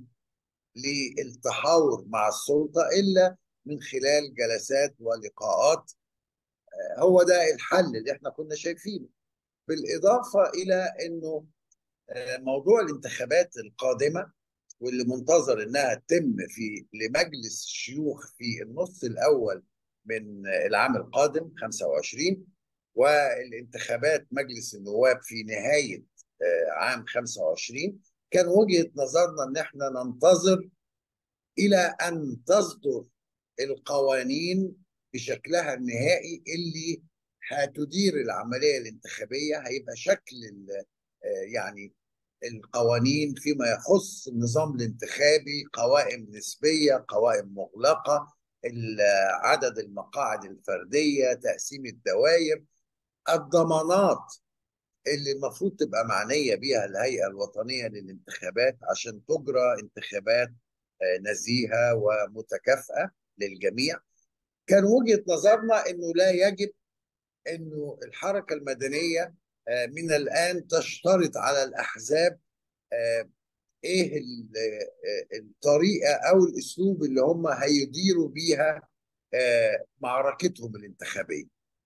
للتحاور مع السلطه الا من خلال جلسات ولقاءات آه، هو ده الحل اللي احنا كنا شايفينه بالاضافه الى انه آه، موضوع الانتخابات القادمه واللي منتظر انها تتم في لمجلس الشيوخ في النص الاول من العام القادم 25 والانتخابات مجلس النواب في نهاية عام 25 كان وجهة نظرنا ان احنا ننتظر الى ان تصدر القوانين بشكلها النهائي اللي هتدير العملية الانتخابية هيبقى شكل يعني القوانين فيما يخص النظام الانتخابي قوائم نسبية قوائم مغلقة عدد المقاعد الفردية تقسيم الدوائر الضمانات اللي المفروض تبقى معنية بيها الهيئة الوطنية للانتخابات عشان تجرى انتخابات نزيهة ومتكافئة للجميع كان وجهة نظرنا انه لا يجب انه الحركة المدنية من الآن تشترط على الأحزاب ايه الطريقة او الاسلوب اللي هم هيديروا بيها معركتهم الانتخابية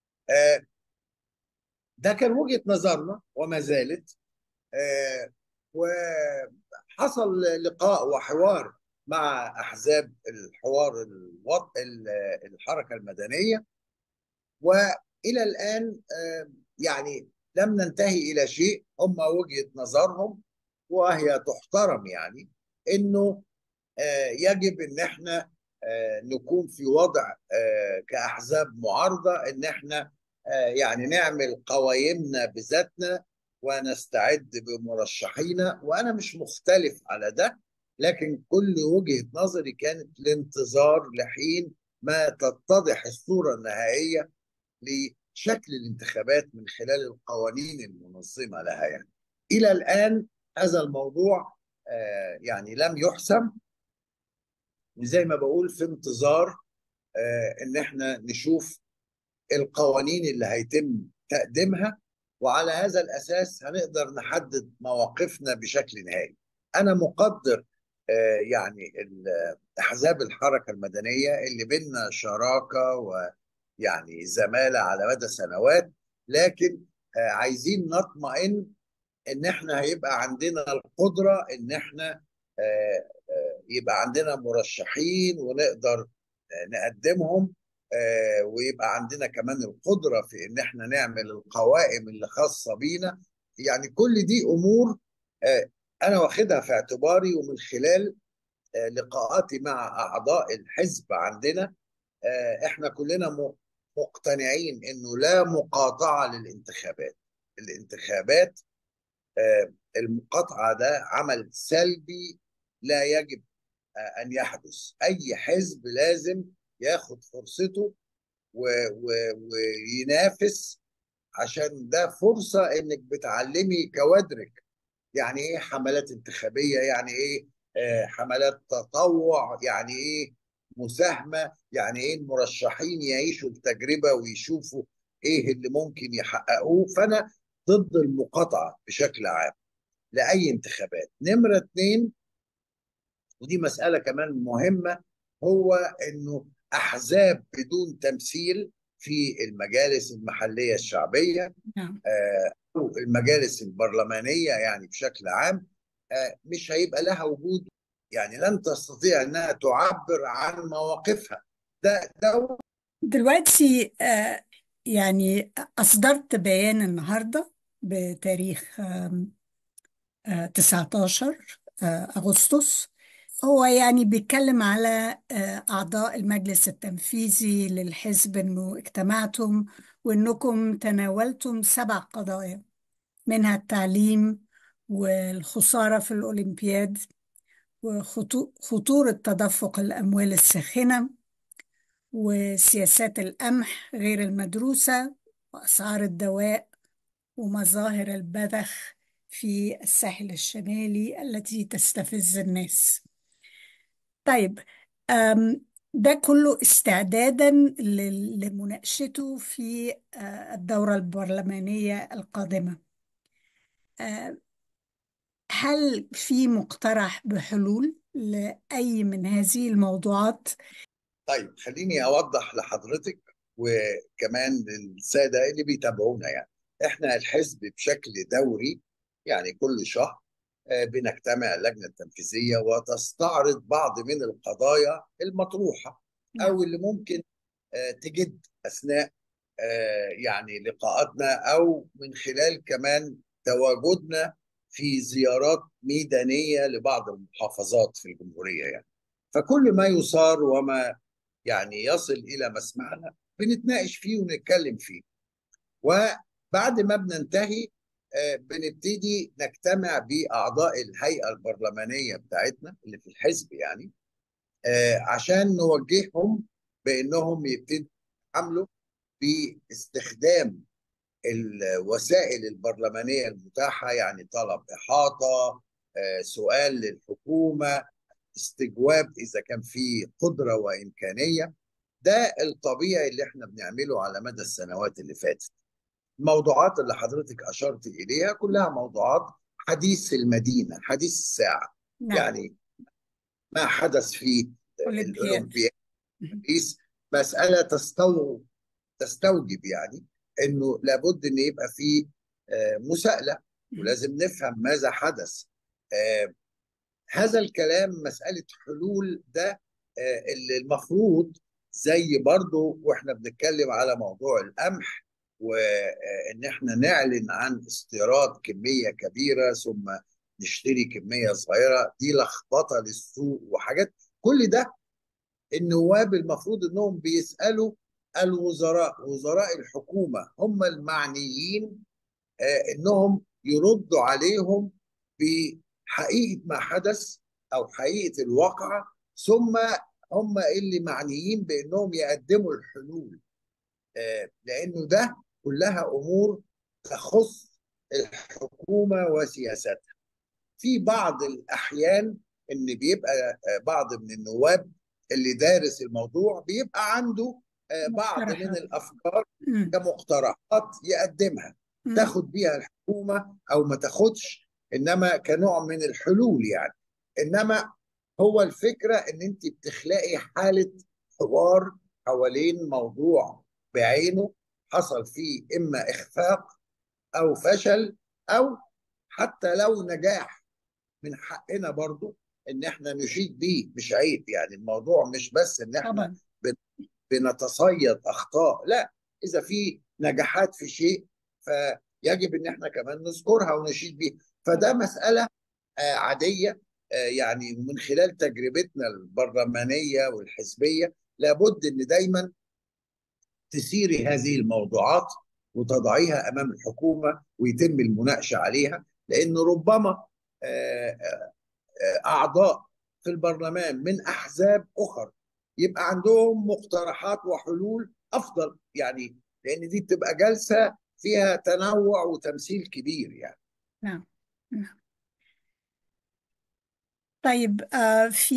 ده كان وجهة نظرنا وما زالت وحصل لقاء وحوار مع احزاب الحوار الوط... الحركه المدنيه والى الان يعني لم ننتهي الى شيء هم وجهه نظرهم وهي تحترم يعني انه يجب ان احنا نكون في وضع كاحزاب معارضه ان احنا يعني نعمل قوائمنا بذاتنا ونستعد بمرشحينا وانا مش مختلف على ده لكن كل وجهه نظري كانت الانتظار لحين ما تتضح الصوره النهائيه لشكل الانتخابات من خلال القوانين المنظمه لها يعني الى الان هذا الموضوع آه يعني لم يحسم زي ما بقول في انتظار آه ان احنا نشوف القوانين اللي هيتم تقديمها وعلى هذا الاساس هنقدر نحدد مواقفنا بشكل نهائي انا مقدر آه يعني احزاب الحركه المدنيه اللي بيننا شراكه ويعني زماله على مدى سنوات لكن عايزين نطمئن ان احنا هيبقى عندنا القدره ان احنا يبقى عندنا مرشحين ونقدر نقدمهم ويبقى عندنا كمان القدره في ان احنا نعمل القوائم اللي خاصه بينا يعني كل دي امور انا واخدها في اعتباري ومن خلال لقاءاتي مع اعضاء الحزب عندنا احنا كلنا مقتنعين انه لا مقاطعه للانتخابات الانتخابات المقاطعه ده عمل سلبي لا يجب ان يحدث اي حزب لازم ياخد فرصته وينافس عشان ده فرصه انك بتعلمي كوادرك يعني ايه حملات انتخابيه يعني ايه حملات تطوع يعني ايه مساهمه يعني ايه المرشحين يعيشوا التجربه ويشوفوا ايه اللي ممكن يحققوه فانا ضد المقاطعه بشكل عام لاي انتخابات نمره اثنين ودي مساله كمان مهمه هو انه احزاب بدون تمثيل في المجالس المحليه الشعبيه او المجالس البرلمانيه يعني بشكل عام مش هيبقى لها وجود يعني لن تستطيع انها تعبر عن مواقفها ده ده دلوقتي يعني اصدرت بيان النهارده بتاريخ 19 اغسطس هو يعني بيتكلم على اعضاء المجلس التنفيذي للحزب انه اجتمعتم وانكم تناولتم سبع قضايا منها التعليم والخساره في الاولمبياد وخطورة تدفق الأموال الساخنة وسياسات القمح غير المدروسة وأسعار الدواء ومظاهر البذخ في الساحل الشمالي التي تستفز الناس طيب ده كله استعدادا لمناقشته في الدورة البرلمانية القادمة هل في مقترح بحلول لأي من هذه الموضوعات؟ طيب خليني أوضح لحضرتك وكمان للسادة اللي بيتابعونا يعني احنا الحزب بشكل دوري يعني كل شهر بنجتمع اللجنة التنفيذية وتستعرض بعض من القضايا المطروحة أو اللي ممكن تجد أثناء آه، يعني لقاءاتنا او من خلال كمان تواجدنا في زيارات ميدانيه لبعض المحافظات في الجمهوريه يعني فكل ما يصار وما يعني يصل الى مسمعنا بنتناقش فيه ونتكلم فيه وبعد ما بننتهي آه، بنبتدي نجتمع باعضاء الهيئه البرلمانيه بتاعتنا اللي في الحزب يعني آه، عشان نوجههم بانهم يبتدوا يعملوا باستخدام الوسائل البرلمانيه المتاحه يعني طلب احاطه آه، سؤال للحكومه استجواب اذا كان في قدره وامكانيه ده الطبيعي اللي احنا بنعمله على مدى السنوات اللي فاتت الموضوعات اللي حضرتك اشرت اليها كلها موضوعات حديث المدينه حديث الساعه نعم يعني ما حدث في أولمبياد الاولمبياد باريس مساله تستوعب تستوجب يعني انه لابد ان يبقى في آه، مساءله ولازم نفهم ماذا حدث آه، هذا الكلام مساله حلول ده آه، اللي المفروض زي برضو واحنا بنتكلم على موضوع القمح وان احنا نعلن عن استيراد كميه كبيره ثم نشتري كميه صغيره دي لخبطه للسوق وحاجات كل ده النواب المفروض انهم بيسالوا الوزراء وزراء الحكومه هم المعنيين آه، انهم يردوا عليهم بحقيقه ما حدث او حقيقه الواقعه ثم هم اللي معنيين بانهم يقدموا الحلول آه، لانه ده كلها امور تخص الحكومه وسياستها في بعض الاحيان ان بيبقى آه، بعض من النواب اللي دارس الموضوع بيبقى عنده آه، بعض من مقترحات الافكار مم. كمقترحات يقدمها مم. تاخد بيها الحكومه او ما تاخدش انما كنوع من الحلول يعني انما هو الفكره ان انت بتخلقي حاله حوار حوالين موضوع بعينه حصل فيه اما اخفاق او فشل او حتى لو نجاح من حقنا برضو ان احنا نشيد بيه مش عيب يعني الموضوع مش بس ان احنا طبعا بن- بنتصيد اخطاء لا اذا في نجاحات في شيء فيجب ان احنا كمان نذكرها ونشيد بيها فده مساله آه، عاديه آه، يعني من خلال تجربتنا البرلمانيه والحزبيه لابد ان دايما تثيري هذه الموضوعات وتضعيها امام الحكومه ويتم المناقشه عليها لان ربما آه، آه، اعضاء في البرلمان من احزاب اخر يبقى عندهم مقترحات وحلول افضل يعني لان دي بتبقى جلسه فيها تنوع وتمثيل كبير يعني نعم نعم طيب آه، في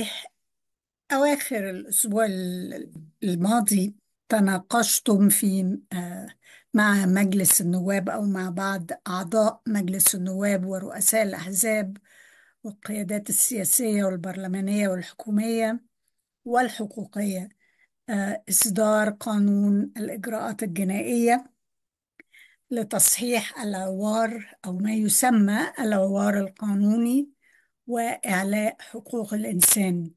أواخر الأسبوع ال- الماضي تناقشتم في آه، مع مجلس النواب أو مع بعض أعضاء مجلس النواب ورؤساء الأحزاب والقيادات السياسية والبرلمانية والحكومية والحقوقية آه، إصدار قانون الإجراءات الجنائية لتصحيح العوار أو ما يسمى العوار القانوني وإعلاء حقوق الإنسان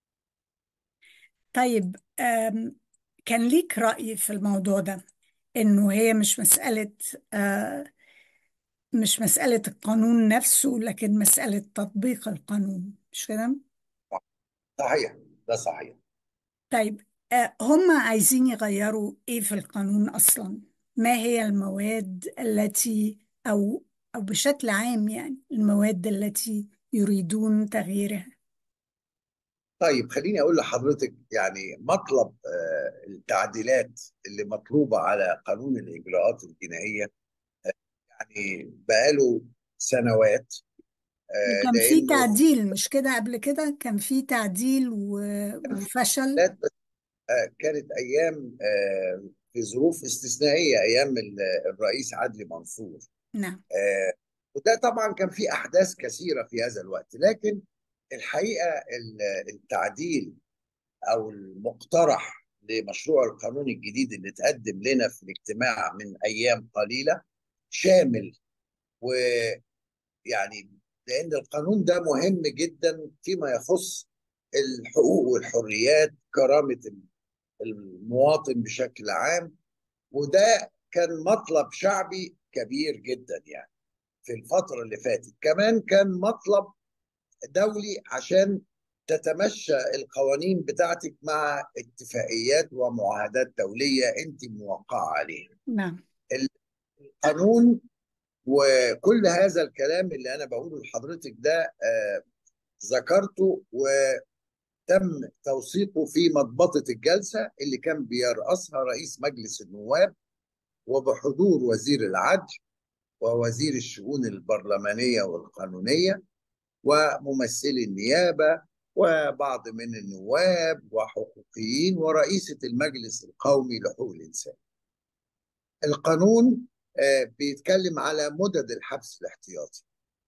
طيب آم، كان ليك رأي في الموضوع ده إنه هي مش مسألة آه، مش مسألة القانون نفسه لكن مسألة تطبيق القانون مش كده؟ صحيح ده صحيح طيب آه، هم عايزين يغيروا إيه في القانون أصلا؟ ما هي المواد التي أو أو بشكل عام يعني المواد التي يريدون تغييرها؟ طيب خليني اقول لحضرتك يعني مطلب آه، التعديلات اللي مطلوبه على قانون الاجراءات الجنائيه يعني بقاله سنوات آه، وكان في لانه تعديل مش كده قبل كده كان في تعديل و- وفشل لا بس آه، كانت ايام آه، في ظروف استثنائيه ايام ال- الرئيس عدلي منصور نعم آه، وده طبعا كان في احداث كثيره في هذا الوقت لكن الحقيقه ال- التعديل او المقترح لمشروع القانون الجديد اللي اتقدم لنا في الاجتماع من ايام قليله شامل ويعني لان القانون ده مهم جدا فيما يخص الحقوق والحريات كرامه المواطن بشكل عام وده كان مطلب شعبي كبير جدا يعني في الفترة اللي فاتت كمان كان مطلب دولي عشان تتمشى القوانين بتاعتك مع اتفاقيات ومعاهدات دولية انت موقعة عليها نعم القانون وكل هذا الكلام اللي انا بقوله لحضرتك ده آه ذكرته وتم توثيقه في مضبطة الجلسة اللي كان بيرأسها رئيس مجلس النواب وبحضور وزير العدل ووزير الشؤون البرلمانية والقانونية وممثلي النيابة وبعض من النواب وحقوقيين ورئيسة المجلس القومي لحقوق الإنسان القانون بيتكلم على مدد الحبس الاحتياطي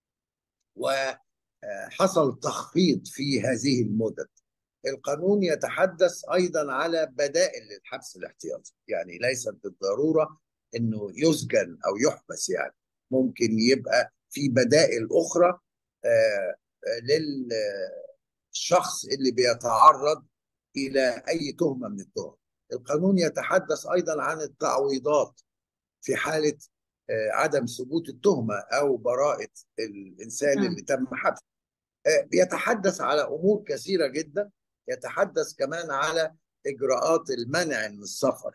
وحصل تخفيض في هذه المدد القانون يتحدث أيضا على بدائل للحبس الاحتياطي يعني ليست بالضرورة أنه يسجن أو يحبس يعني ممكن يبقى في بدائل أخرى للشخص اللي بيتعرض إلى أي تهمة من التهم القانون يتحدث أيضا عن التعويضات في حالة عدم ثبوت التهمة أو براءة الإنسان نعم. اللي تم حبسه بيتحدث على أمور كثيرة جدا يتحدث كمان على إجراءات المنع من السفر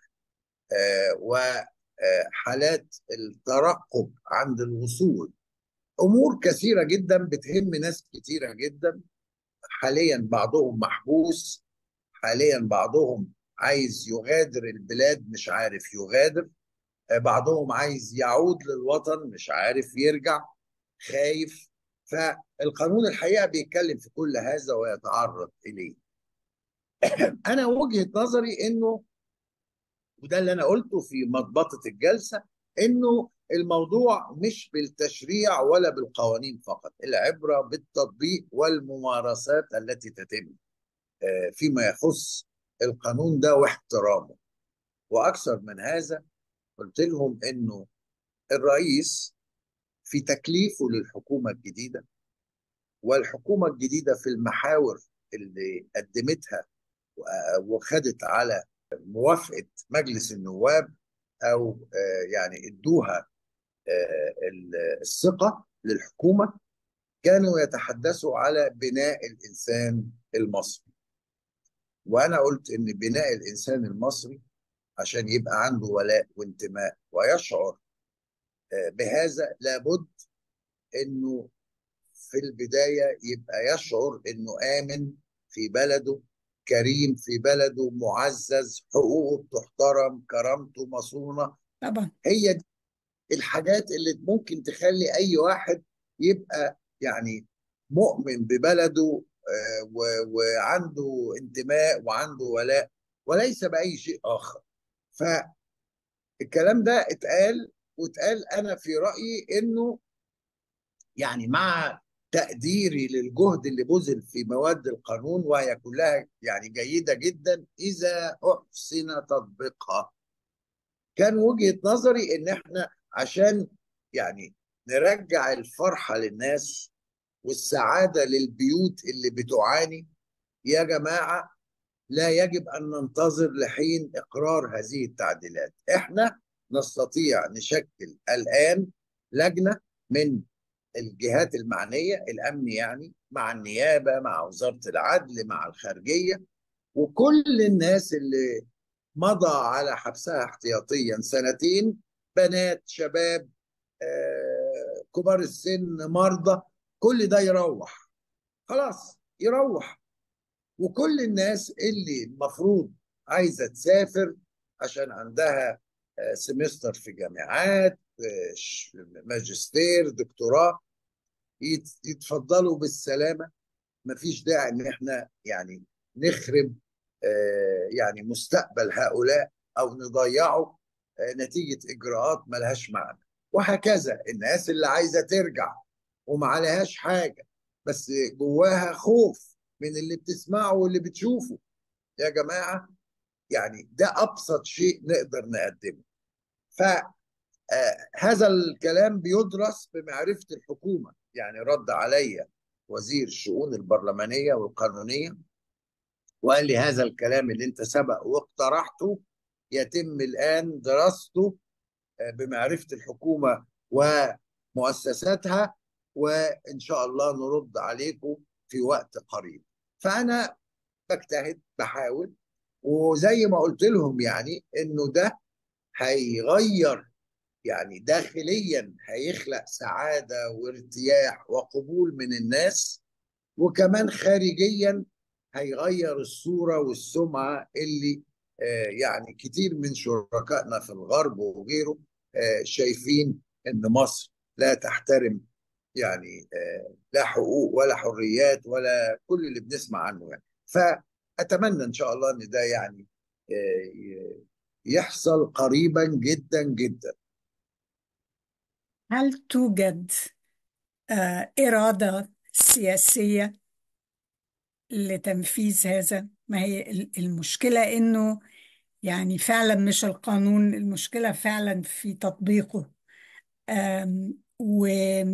وحالات الترقب عند الوصول أمور كثيرة جدا بتهم ناس كثيرة جدا حاليا بعضهم محبوس حاليا بعضهم عايز يغادر البلاد مش عارف يغادر بعضهم عايز يعود للوطن مش عارف يرجع خايف فالقانون الحقيقه بيتكلم في كل هذا ويتعرض اليه. انا وجهه نظري انه وده اللي انا قلته في مضبطه الجلسه انه الموضوع مش بالتشريع ولا بالقوانين فقط، العبره بالتطبيق والممارسات التي تتم فيما يخص القانون ده واحترامه. واكثر من هذا قلت لهم انه الرئيس في تكليفه للحكومه الجديده والحكومه الجديده في المحاور اللي قدمتها وخدت على موافقه مجلس النواب او يعني ادوها الثقه للحكومه كانوا يتحدثوا على بناء الانسان المصري وانا قلت ان بناء الانسان المصري عشان يبقى عنده ولاء وانتماء ويشعر بهذا لابد انه في البدايه يبقى يشعر انه امن في بلده كريم في بلده معزز حقوقه بتحترم كرامته مصونه طبعا هي دي الحاجات اللي ممكن تخلي اي واحد يبقى يعني مؤمن ببلده وعنده انتماء وعنده ولاء وليس باي شيء اخر فالكلام ده اتقال واتقال انا في رايي انه يعني مع تقديري للجهد اللي بذل في مواد القانون وهي كلها يعني جيده جدا اذا احسن تطبيقها كان وجهه نظري ان احنا عشان يعني نرجع الفرحه للناس والسعاده للبيوت اللي بتعاني يا جماعه لا يجب ان ننتظر لحين اقرار هذه التعديلات احنا نستطيع نشكل الان لجنه من الجهات المعنيه الامن يعني مع النيابه مع وزاره العدل مع الخارجيه وكل الناس اللي مضى على حبسها احتياطيا سنتين بنات شباب آه، كبار السن مرضى كل ده يروح خلاص يروح وكل الناس اللي المفروض عايزه تسافر عشان عندها سمستر في جامعات ماجستير دكتوراه يتفضلوا بالسلامه مفيش داعي ان احنا يعني نخرب يعني مستقبل هؤلاء او نضيعه نتيجه اجراءات ملهاش معنى وهكذا الناس اللي عايزه ترجع وما عليهاش حاجه بس جواها خوف من اللي بتسمعه واللي بتشوفه يا جماعه يعني ده ابسط شيء نقدر نقدمه فهذا الكلام بيدرس بمعرفه الحكومه يعني رد عليا وزير الشؤون البرلمانيه والقانونيه وقال لي هذا الكلام اللي انت سبق واقترحته يتم الآن دراسته بمعرفة الحكومة ومؤسساتها وإن شاء الله نرد عليكم في وقت قريب فأنا بجتهد بحاول وزي ما قلت لهم يعني إنه ده هيغير يعني داخليا هيخلق سعادة وارتياح وقبول من الناس وكمان خارجيا هيغير الصورة والسمعة اللي يعني كتير من شركائنا في الغرب وغيره شايفين ان مصر لا تحترم يعني لا حقوق ولا حريات ولا كل اللي بنسمع عنه يعني فاتمنى ان شاء الله ان ده يعني يحصل قريبا جدا جدا هل توجد اراده سياسيه لتنفيذ هذا ما هي المشكله انه يعني فعلا مش القانون المشكلة فعلا في تطبيقه و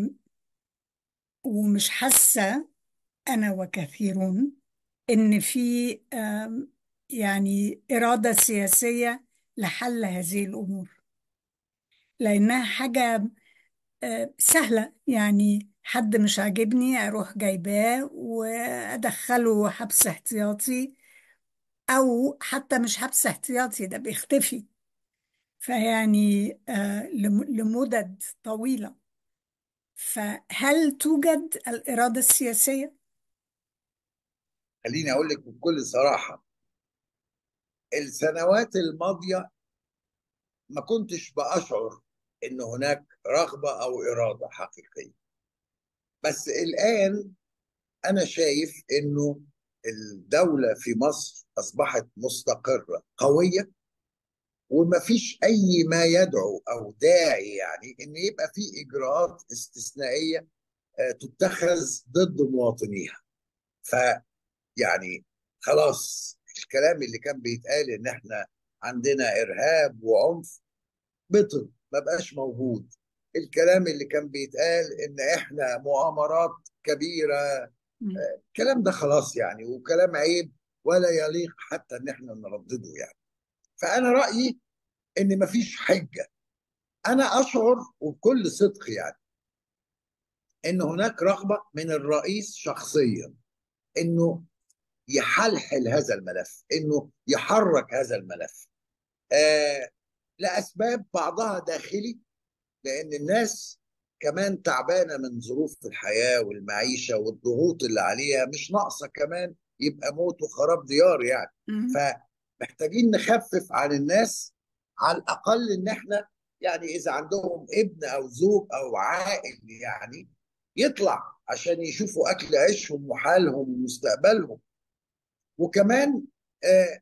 ومش حاسة أنا وكثيرون إن في يعني إرادة سياسية لحل هذه الأمور لأنها حاجة سهلة يعني حد مش عاجبني أروح جايباه وأدخله حبس احتياطي أو حتى مش حبس احتياطي ده بيختفي فيعني آه لمدد طويلة فهل توجد الإرادة السياسية؟ خليني أقول لك بكل صراحة السنوات الماضية ما كنتش بأشعر إن هناك رغبة أو إرادة حقيقية بس الآن أنا شايف إنه الدولة في مصر أصبحت مستقرة قوية وما فيش أي ما يدعو أو داعي يعني إن يبقى في إجراءات استثنائية تتخذ ضد مواطنيها فيعني خلاص الكلام اللي كان بيتقال إن إحنا عندنا إرهاب وعنف بطل ما بقاش موجود الكلام اللي كان بيتقال إن إحنا مؤامرات كبيرة الكلام ده خلاص يعني وكلام عيب ولا يليق حتى ان احنا نردده يعني فانا رايي ان مفيش حجه انا اشعر وبكل صدق يعني ان هناك رغبه من الرئيس شخصيا انه يحلحل هذا الملف انه يحرك هذا الملف آه لاسباب بعضها داخلي لان الناس كمان تعبانه من ظروف الحياه والمعيشه والضغوط اللي عليها مش ناقصه كمان يبقى موت وخراب ديار يعني فمحتاجين نخفف عن الناس على الاقل ان احنا يعني اذا عندهم ابن او زوج او عائل يعني يطلع عشان يشوفوا اكل عيشهم وحالهم ومستقبلهم وكمان آه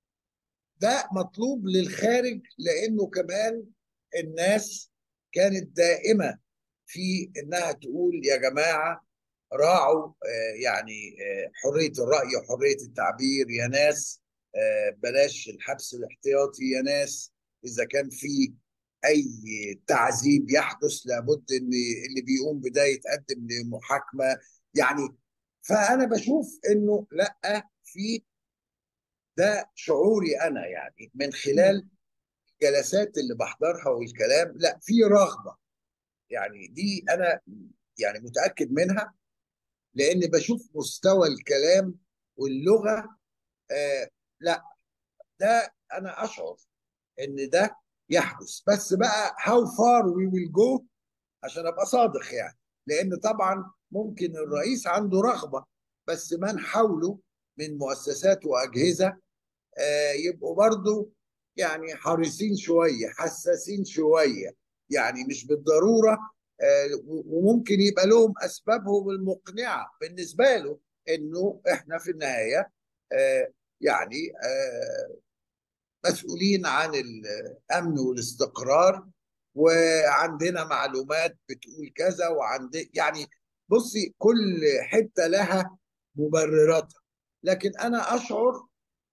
ده مطلوب للخارج لانه كمان الناس كانت دائمه في انها تقول يا جماعه راعوا يعني حريه الراي وحريه التعبير يا ناس بلاش الحبس الاحتياطي يا ناس اذا كان في اي تعذيب يحدث لابد ان اللي بيقوم بده يتقدم لمحاكمه يعني فانا بشوف انه لا في ده شعوري انا يعني من خلال الجلسات اللي بحضرها والكلام لا في رغبه يعني دي انا يعني متاكد منها لان بشوف مستوى الكلام واللغه آه لا ده انا اشعر ان ده يحدث بس بقى هاو فار وي ويل جو عشان ابقى صادق يعني لان طبعا ممكن الرئيس عنده رغبه بس من حوله من مؤسسات واجهزه آه يبقوا برضو يعني حريصين شويه حساسين شويه يعني مش بالضروره آه وممكن يبقى لهم اسبابهم المقنعه بالنسبه له انه احنا في النهايه آه يعني آه مسؤولين عن الامن والاستقرار وعندنا معلومات بتقول كذا وعند يعني بصي كل حته لها مبرراتها لكن انا اشعر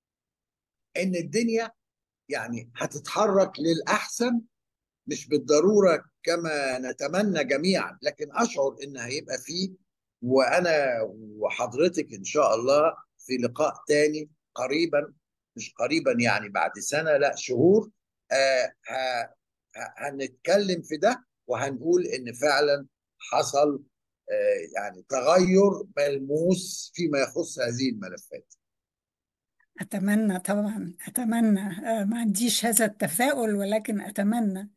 ان الدنيا يعني هتتحرك للاحسن مش بالضروره كما نتمنى جميعا لكن اشعر ان هيبقى فيه وانا وحضرتك ان شاء الله في لقاء تاني قريبا مش قريبا يعني بعد سنه لا شهور آه هنتكلم في ده وهنقول ان فعلا حصل آه يعني تغير ملموس فيما يخص هذه الملفات أتمنى طبعا أتمنى آه ما عنديش هذا التفاؤل ولكن أتمنى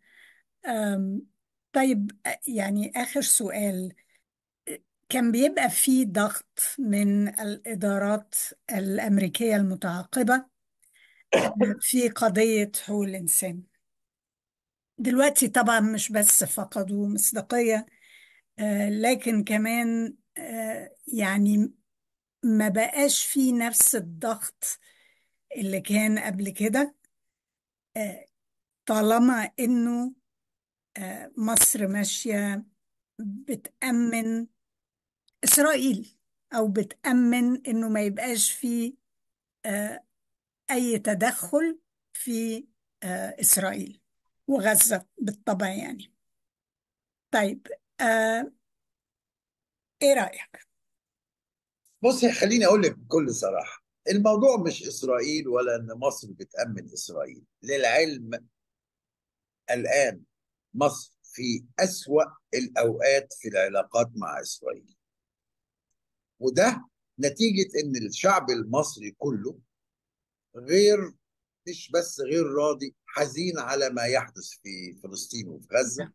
طيب يعني آخر سؤال كان بيبقى في ضغط من الإدارات الأمريكية المتعاقبة في قضية حقوق الإنسان دلوقتي طبعا مش بس فقدوا مصداقية آه، لكن كمان آه، يعني ما بقاش في نفس الضغط اللي كان قبل كده آه، طالما انه مصر ماشية بتأمن إسرائيل أو بتأمن إنه ما يبقاش في أي تدخل في إسرائيل وغزة بالطبع يعني طيب آه ايه رأيك؟ بصي خليني اقول لك بكل صراحة الموضوع مش اسرائيل ولا ان مصر بتأمن اسرائيل للعلم الان مصر في أسوأ الأوقات في العلاقات مع إسرائيل وده نتيجة إن الشعب المصري كله غير مش بس غير راضي حزين على ما يحدث في فلسطين وفي غزة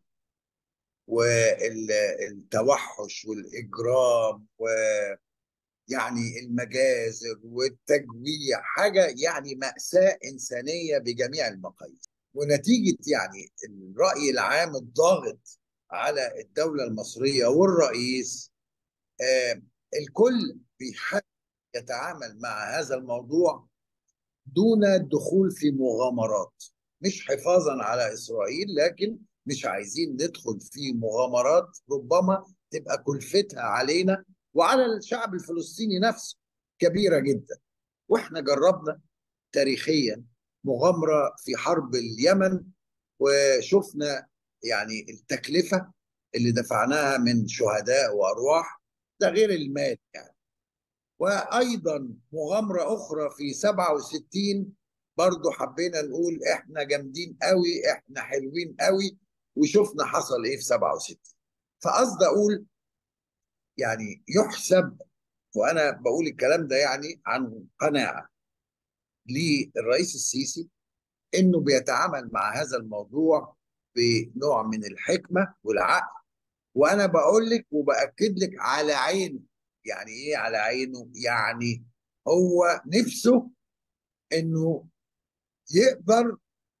والتوحش والإجرام ويعني المجازر والتجويع حاجة يعني مأساة إنسانية بجميع المقاييس ونتيجة يعني الرأي العام الضاغط على الدولة المصرية والرئيس آه الكل بيحاول يتعامل مع هذا الموضوع دون الدخول في مغامرات مش حفاظا على إسرائيل لكن مش عايزين ندخل في مغامرات ربما تبقى كلفتها علينا وعلى الشعب الفلسطيني نفسه كبيرة جدا واحنا جربنا تاريخيا مغامرة في حرب اليمن وشفنا يعني التكلفة اللي دفعناها من شهداء وأرواح ده غير المال يعني وأيضا مغامرة أخرى في 67 برضو حبينا نقول إحنا جامدين قوي إحنا حلوين قوي وشفنا حصل إيه في 67 فقصد أقول يعني يحسب وأنا بقول الكلام ده يعني عن قناعة للرئيس السيسي انه بيتعامل مع هذا الموضوع بنوع من الحكمه والعقل وانا بقول لك وباكد لك على عينه يعني ايه على عينه يعني هو نفسه انه يقدر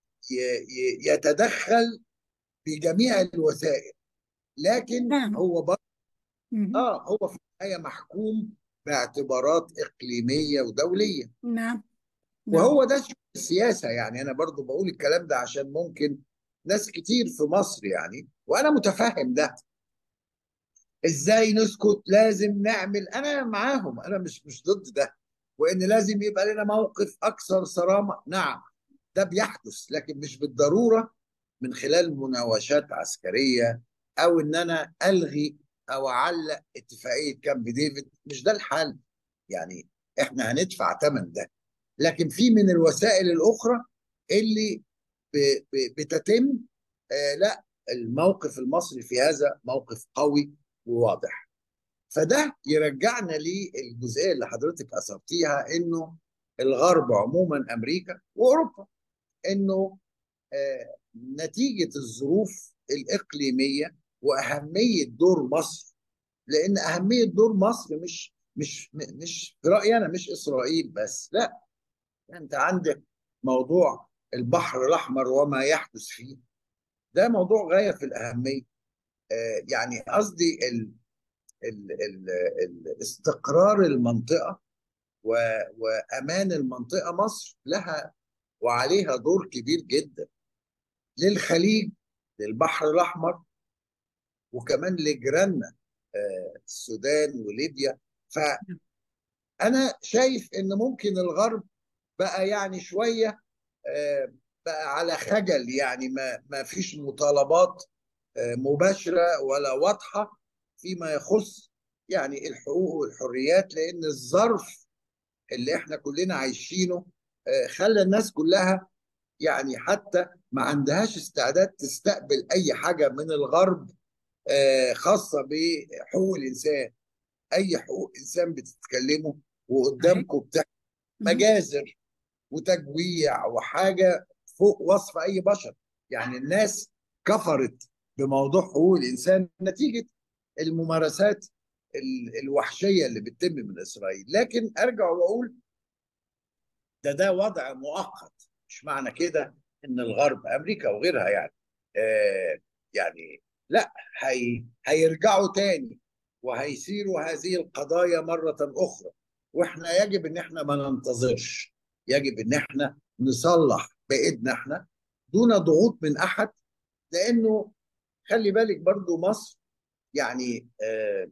يتدخل بجميع الوسائل لكن نعم. هو برضه اه هو في النهايه محكوم باعتبارات اقليميه ودوليه نعم وهو ده السياسه يعني انا برضو بقول الكلام ده عشان ممكن ناس كتير في مصر يعني وانا متفهم ده ازاي نسكت لازم نعمل انا معاهم انا مش مش ضد ده وان لازم يبقى لنا موقف اكثر صرامه نعم ده بيحدث لكن مش بالضروره من خلال مناوشات عسكريه او ان انا الغي او اعلق اتفاقيه كامب ديفيد مش ده الحل يعني احنا هندفع ثمن ده لكن في من الوسائل الاخرى اللي بتتم آه لا الموقف المصري في هذا موقف قوي وواضح فده يرجعنا للجزئيه اللي حضرتك اثرتيها انه الغرب عموما امريكا واوروبا انه آه نتيجه الظروف الاقليميه واهميه دور مصر لان اهميه دور مصر مش مش مش في رايي انا مش اسرائيل بس لا انت عندك موضوع البحر الاحمر وما يحدث فيه ده موضوع غايه في الاهميه آه يعني قصدي ال ال ال ال استقرار المنطقه وامان المنطقه مصر لها وعليها دور كبير جدا للخليج للبحر الاحمر وكمان لجيراننا آه السودان وليبيا فانا شايف ان ممكن الغرب بقى يعني شويه بقى على خجل يعني ما ما فيش مطالبات مباشره ولا واضحه فيما يخص يعني الحقوق والحريات لان الظرف اللي احنا كلنا عايشينه خلى الناس كلها يعني حتى ما عندهاش استعداد تستقبل اي حاجه من الغرب خاصه بحقوق الانسان اي حقوق انسان بتتكلموا وقدامكم بتاع مجازر وتجويع وحاجه فوق وصف اي بشر يعني الناس كفرت بموضوع حقوق الانسان نتيجه الممارسات الوحشيه اللي بتتم من اسرائيل لكن ارجع واقول ده ده وضع مؤقت مش معنى كده ان الغرب امريكا وغيرها يعني آه يعني لا هي هيرجعوا تاني وهيثيروا هذه القضايا مره اخرى واحنا يجب ان احنا ما ننتظرش يجب ان احنا نصلح بايدنا احنا دون ضغوط من احد لانه خلي بالك برضو مصر يعني آه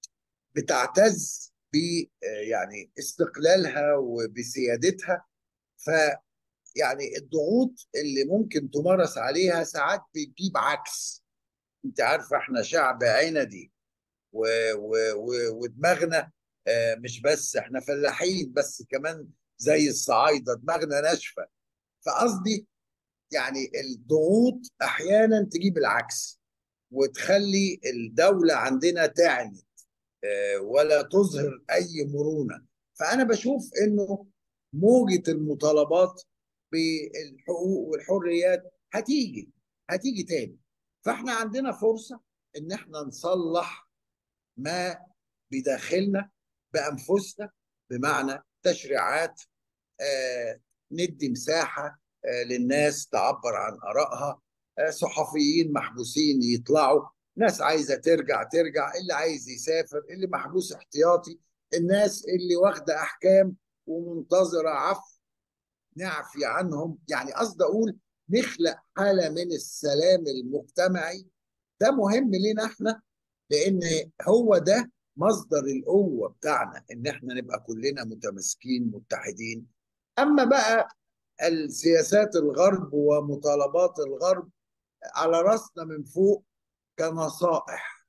بتعتز ب يعني استقلالها وبسيادتها ف يعني الضغوط اللي ممكن تمارس عليها ساعات بتجيب عكس انت عارفه احنا شعب عندي و... و... و... ودماغنا مش بس احنا فلاحين بس كمان زي الصعايده دماغنا ناشفه فقصدي يعني الضغوط احيانا تجيب العكس وتخلي الدوله عندنا تعند ولا تظهر اي مرونه فانا بشوف انه موجه المطالبات بالحقوق والحريات هتيجي هتيجي تاني فاحنا عندنا فرصه ان احنا نصلح ما بداخلنا بانفسنا بمعنى تشريعات آه ندي مساحه آه للناس تعبر عن ارائها آه صحفيين محبوسين يطلعوا ناس عايزه ترجع ترجع اللي عايز يسافر اللي محبوس احتياطي الناس اللي واخده احكام ومنتظره عفو نعفي عنهم يعني قصدي اقول نخلق حاله من السلام المجتمعي ده مهم لنا احنا لان هو ده مصدر القوه بتاعنا ان احنا نبقى كلنا متماسكين متحدين اما بقى السياسات الغرب ومطالبات الغرب على راسنا من فوق كنصائح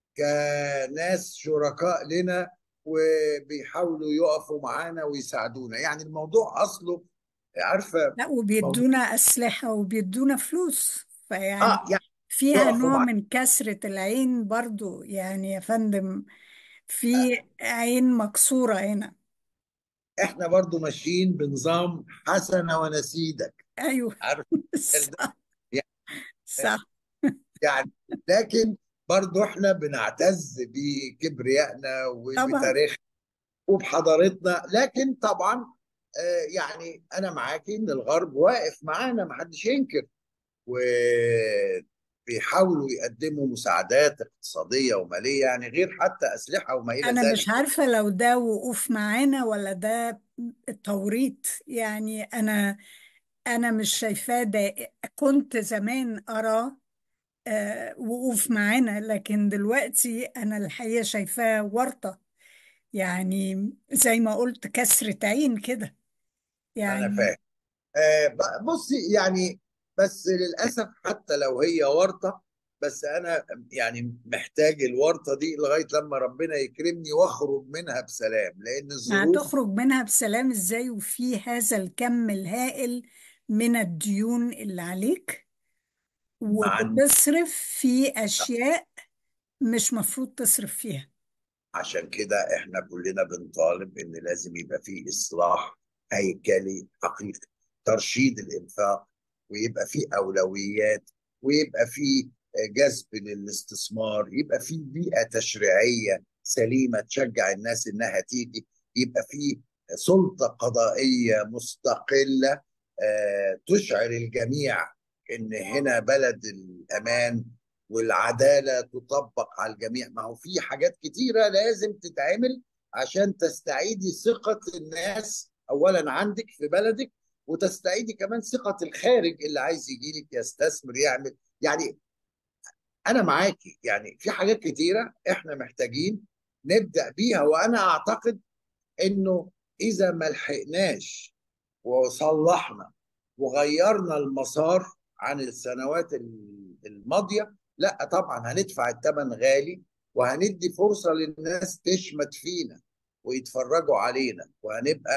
كناس شركاء لنا وبيحاولوا يقفوا معانا ويساعدونا يعني الموضوع اصله عارفه لا وبيدونا اسلحه وبيدونا فلوس فيعني اه يعني فيها نوع من كسرة العين برضو يعني يا فندم في عين مكسورة هنا احنا برضو ماشيين بنظام حسنة ونسيدك ايوه عارف صح يعني صح يعني لكن برضو احنا بنعتز بكبريائنا وبتاريخنا وبحضارتنا لكن طبعا آه يعني انا معاكي ان الغرب واقف معانا ما حدش ينكر وبيحاولوا يقدموا مساعدات اقتصاديه وماليه يعني غير حتى اسلحه وما الى انا ذلك مش عارفة لو ده وقوف معانا ولا ده توريط يعني انا انا مش شايفاه ده كنت زمان اراه آه، وقوف معانا لكن دلوقتي انا الحقيقة شايفاه ورطة يعني زي ما قلت كسرة عين كده انا يعني فاهم آه ب- بصي يعني بس للاسف حتى لو هي ورطه بس انا يعني محتاج الورطه دي لغايه لما ربنا يكرمني واخرج منها بسلام لان ما الظروف هتخرج منها بسلام ازاي وفي هذا الكم الهائل من الديون اللي عليك مع وبتصرف في اشياء مش مفروض تصرف فيها عشان كده احنا كلنا بنطالب ان لازم يبقى في اصلاح هيكلي حقيقي ترشيد الانفاق ويبقى في اولويات ويبقى في جذب للاستثمار يبقى في بيئه تشريعيه سليمه تشجع الناس انها تيجي يبقى في سلطه قضائيه مستقله آه، تشعر الجميع ان هنا بلد الامان والعداله تطبق على الجميع ما هو في حاجات كتيره لازم تتعمل عشان تستعيدي ثقه الناس اولا عندك في بلدك وتستعيدي كمان ثقه الخارج اللي عايز يجي لك يستثمر يعمل يعني انا معاكي يعني في حاجات كتيره احنا محتاجين نبدا بيها وانا اعتقد انه اذا ما لحقناش وصلحنا وغيرنا المسار عن السنوات الماضيه لا طبعا هندفع الثمن غالي وهندي فرصه للناس تشمت فينا ويتفرجوا علينا وهنبقى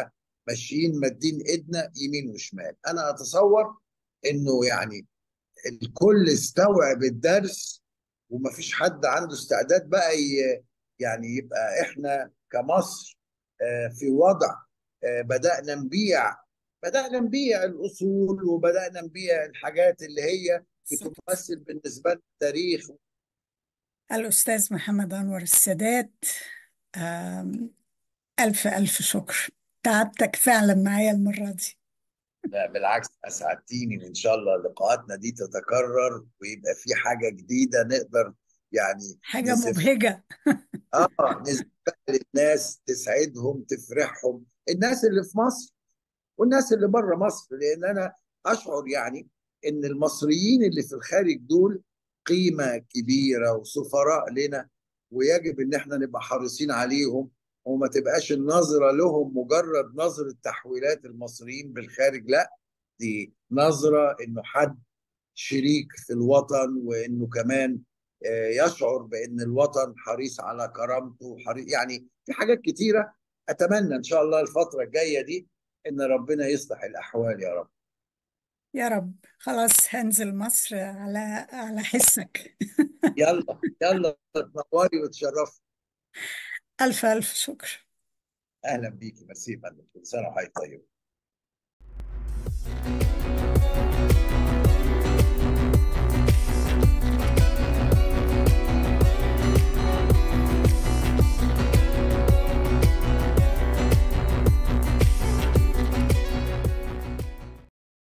ماشيين مادين ايدنا يمين وشمال انا اتصور انه يعني الكل استوعب الدرس ومفيش حد عنده استعداد بقى ي- يعني يبقى احنا كمصر آه، في وضع آه، بدأنا نبيع بدأنا نبيع الأصول وبدأنا نبيع الحاجات اللي هي بالظبط بتمثل بالنسبة لنا تاريخ الأستاذ محمد أنور السادات آم، ألف ألف شكر تعبتك فعلا معايا المرة دي لا بالعكس أسعدتيني وإن شاء الله لقاءاتنا دي تتكرر ويبقى في حاجة جديدة نقدر يعني حاجة نزف مبهجة اه نزفها للناس تسعدهم تفرحهم الناس اللي في مصر والناس اللي بره مصر لان انا اشعر يعني ان المصريين اللي في الخارج دول قيمه كبيره وسفراء لنا ويجب ان احنا نبقى حريصين عليهم وما تبقاش النظره لهم مجرد نظره تحويلات المصريين بالخارج لا دي نظره انه حد شريك في الوطن وانه كمان آه، يشعر بان الوطن حريص على كرامته وحريص يعني في حاجات كتيره اتمنى ان شاء الله الفتره الجايه دي ان ربنا يصلح الاحوال يا رب يا رب خلاص هنزل مصر على على حسك يلا يلا تنوري وتشرفي ألف ألف شكر اهلا بيكي ميرسي يا فندم كل سنه وحضرتك طيب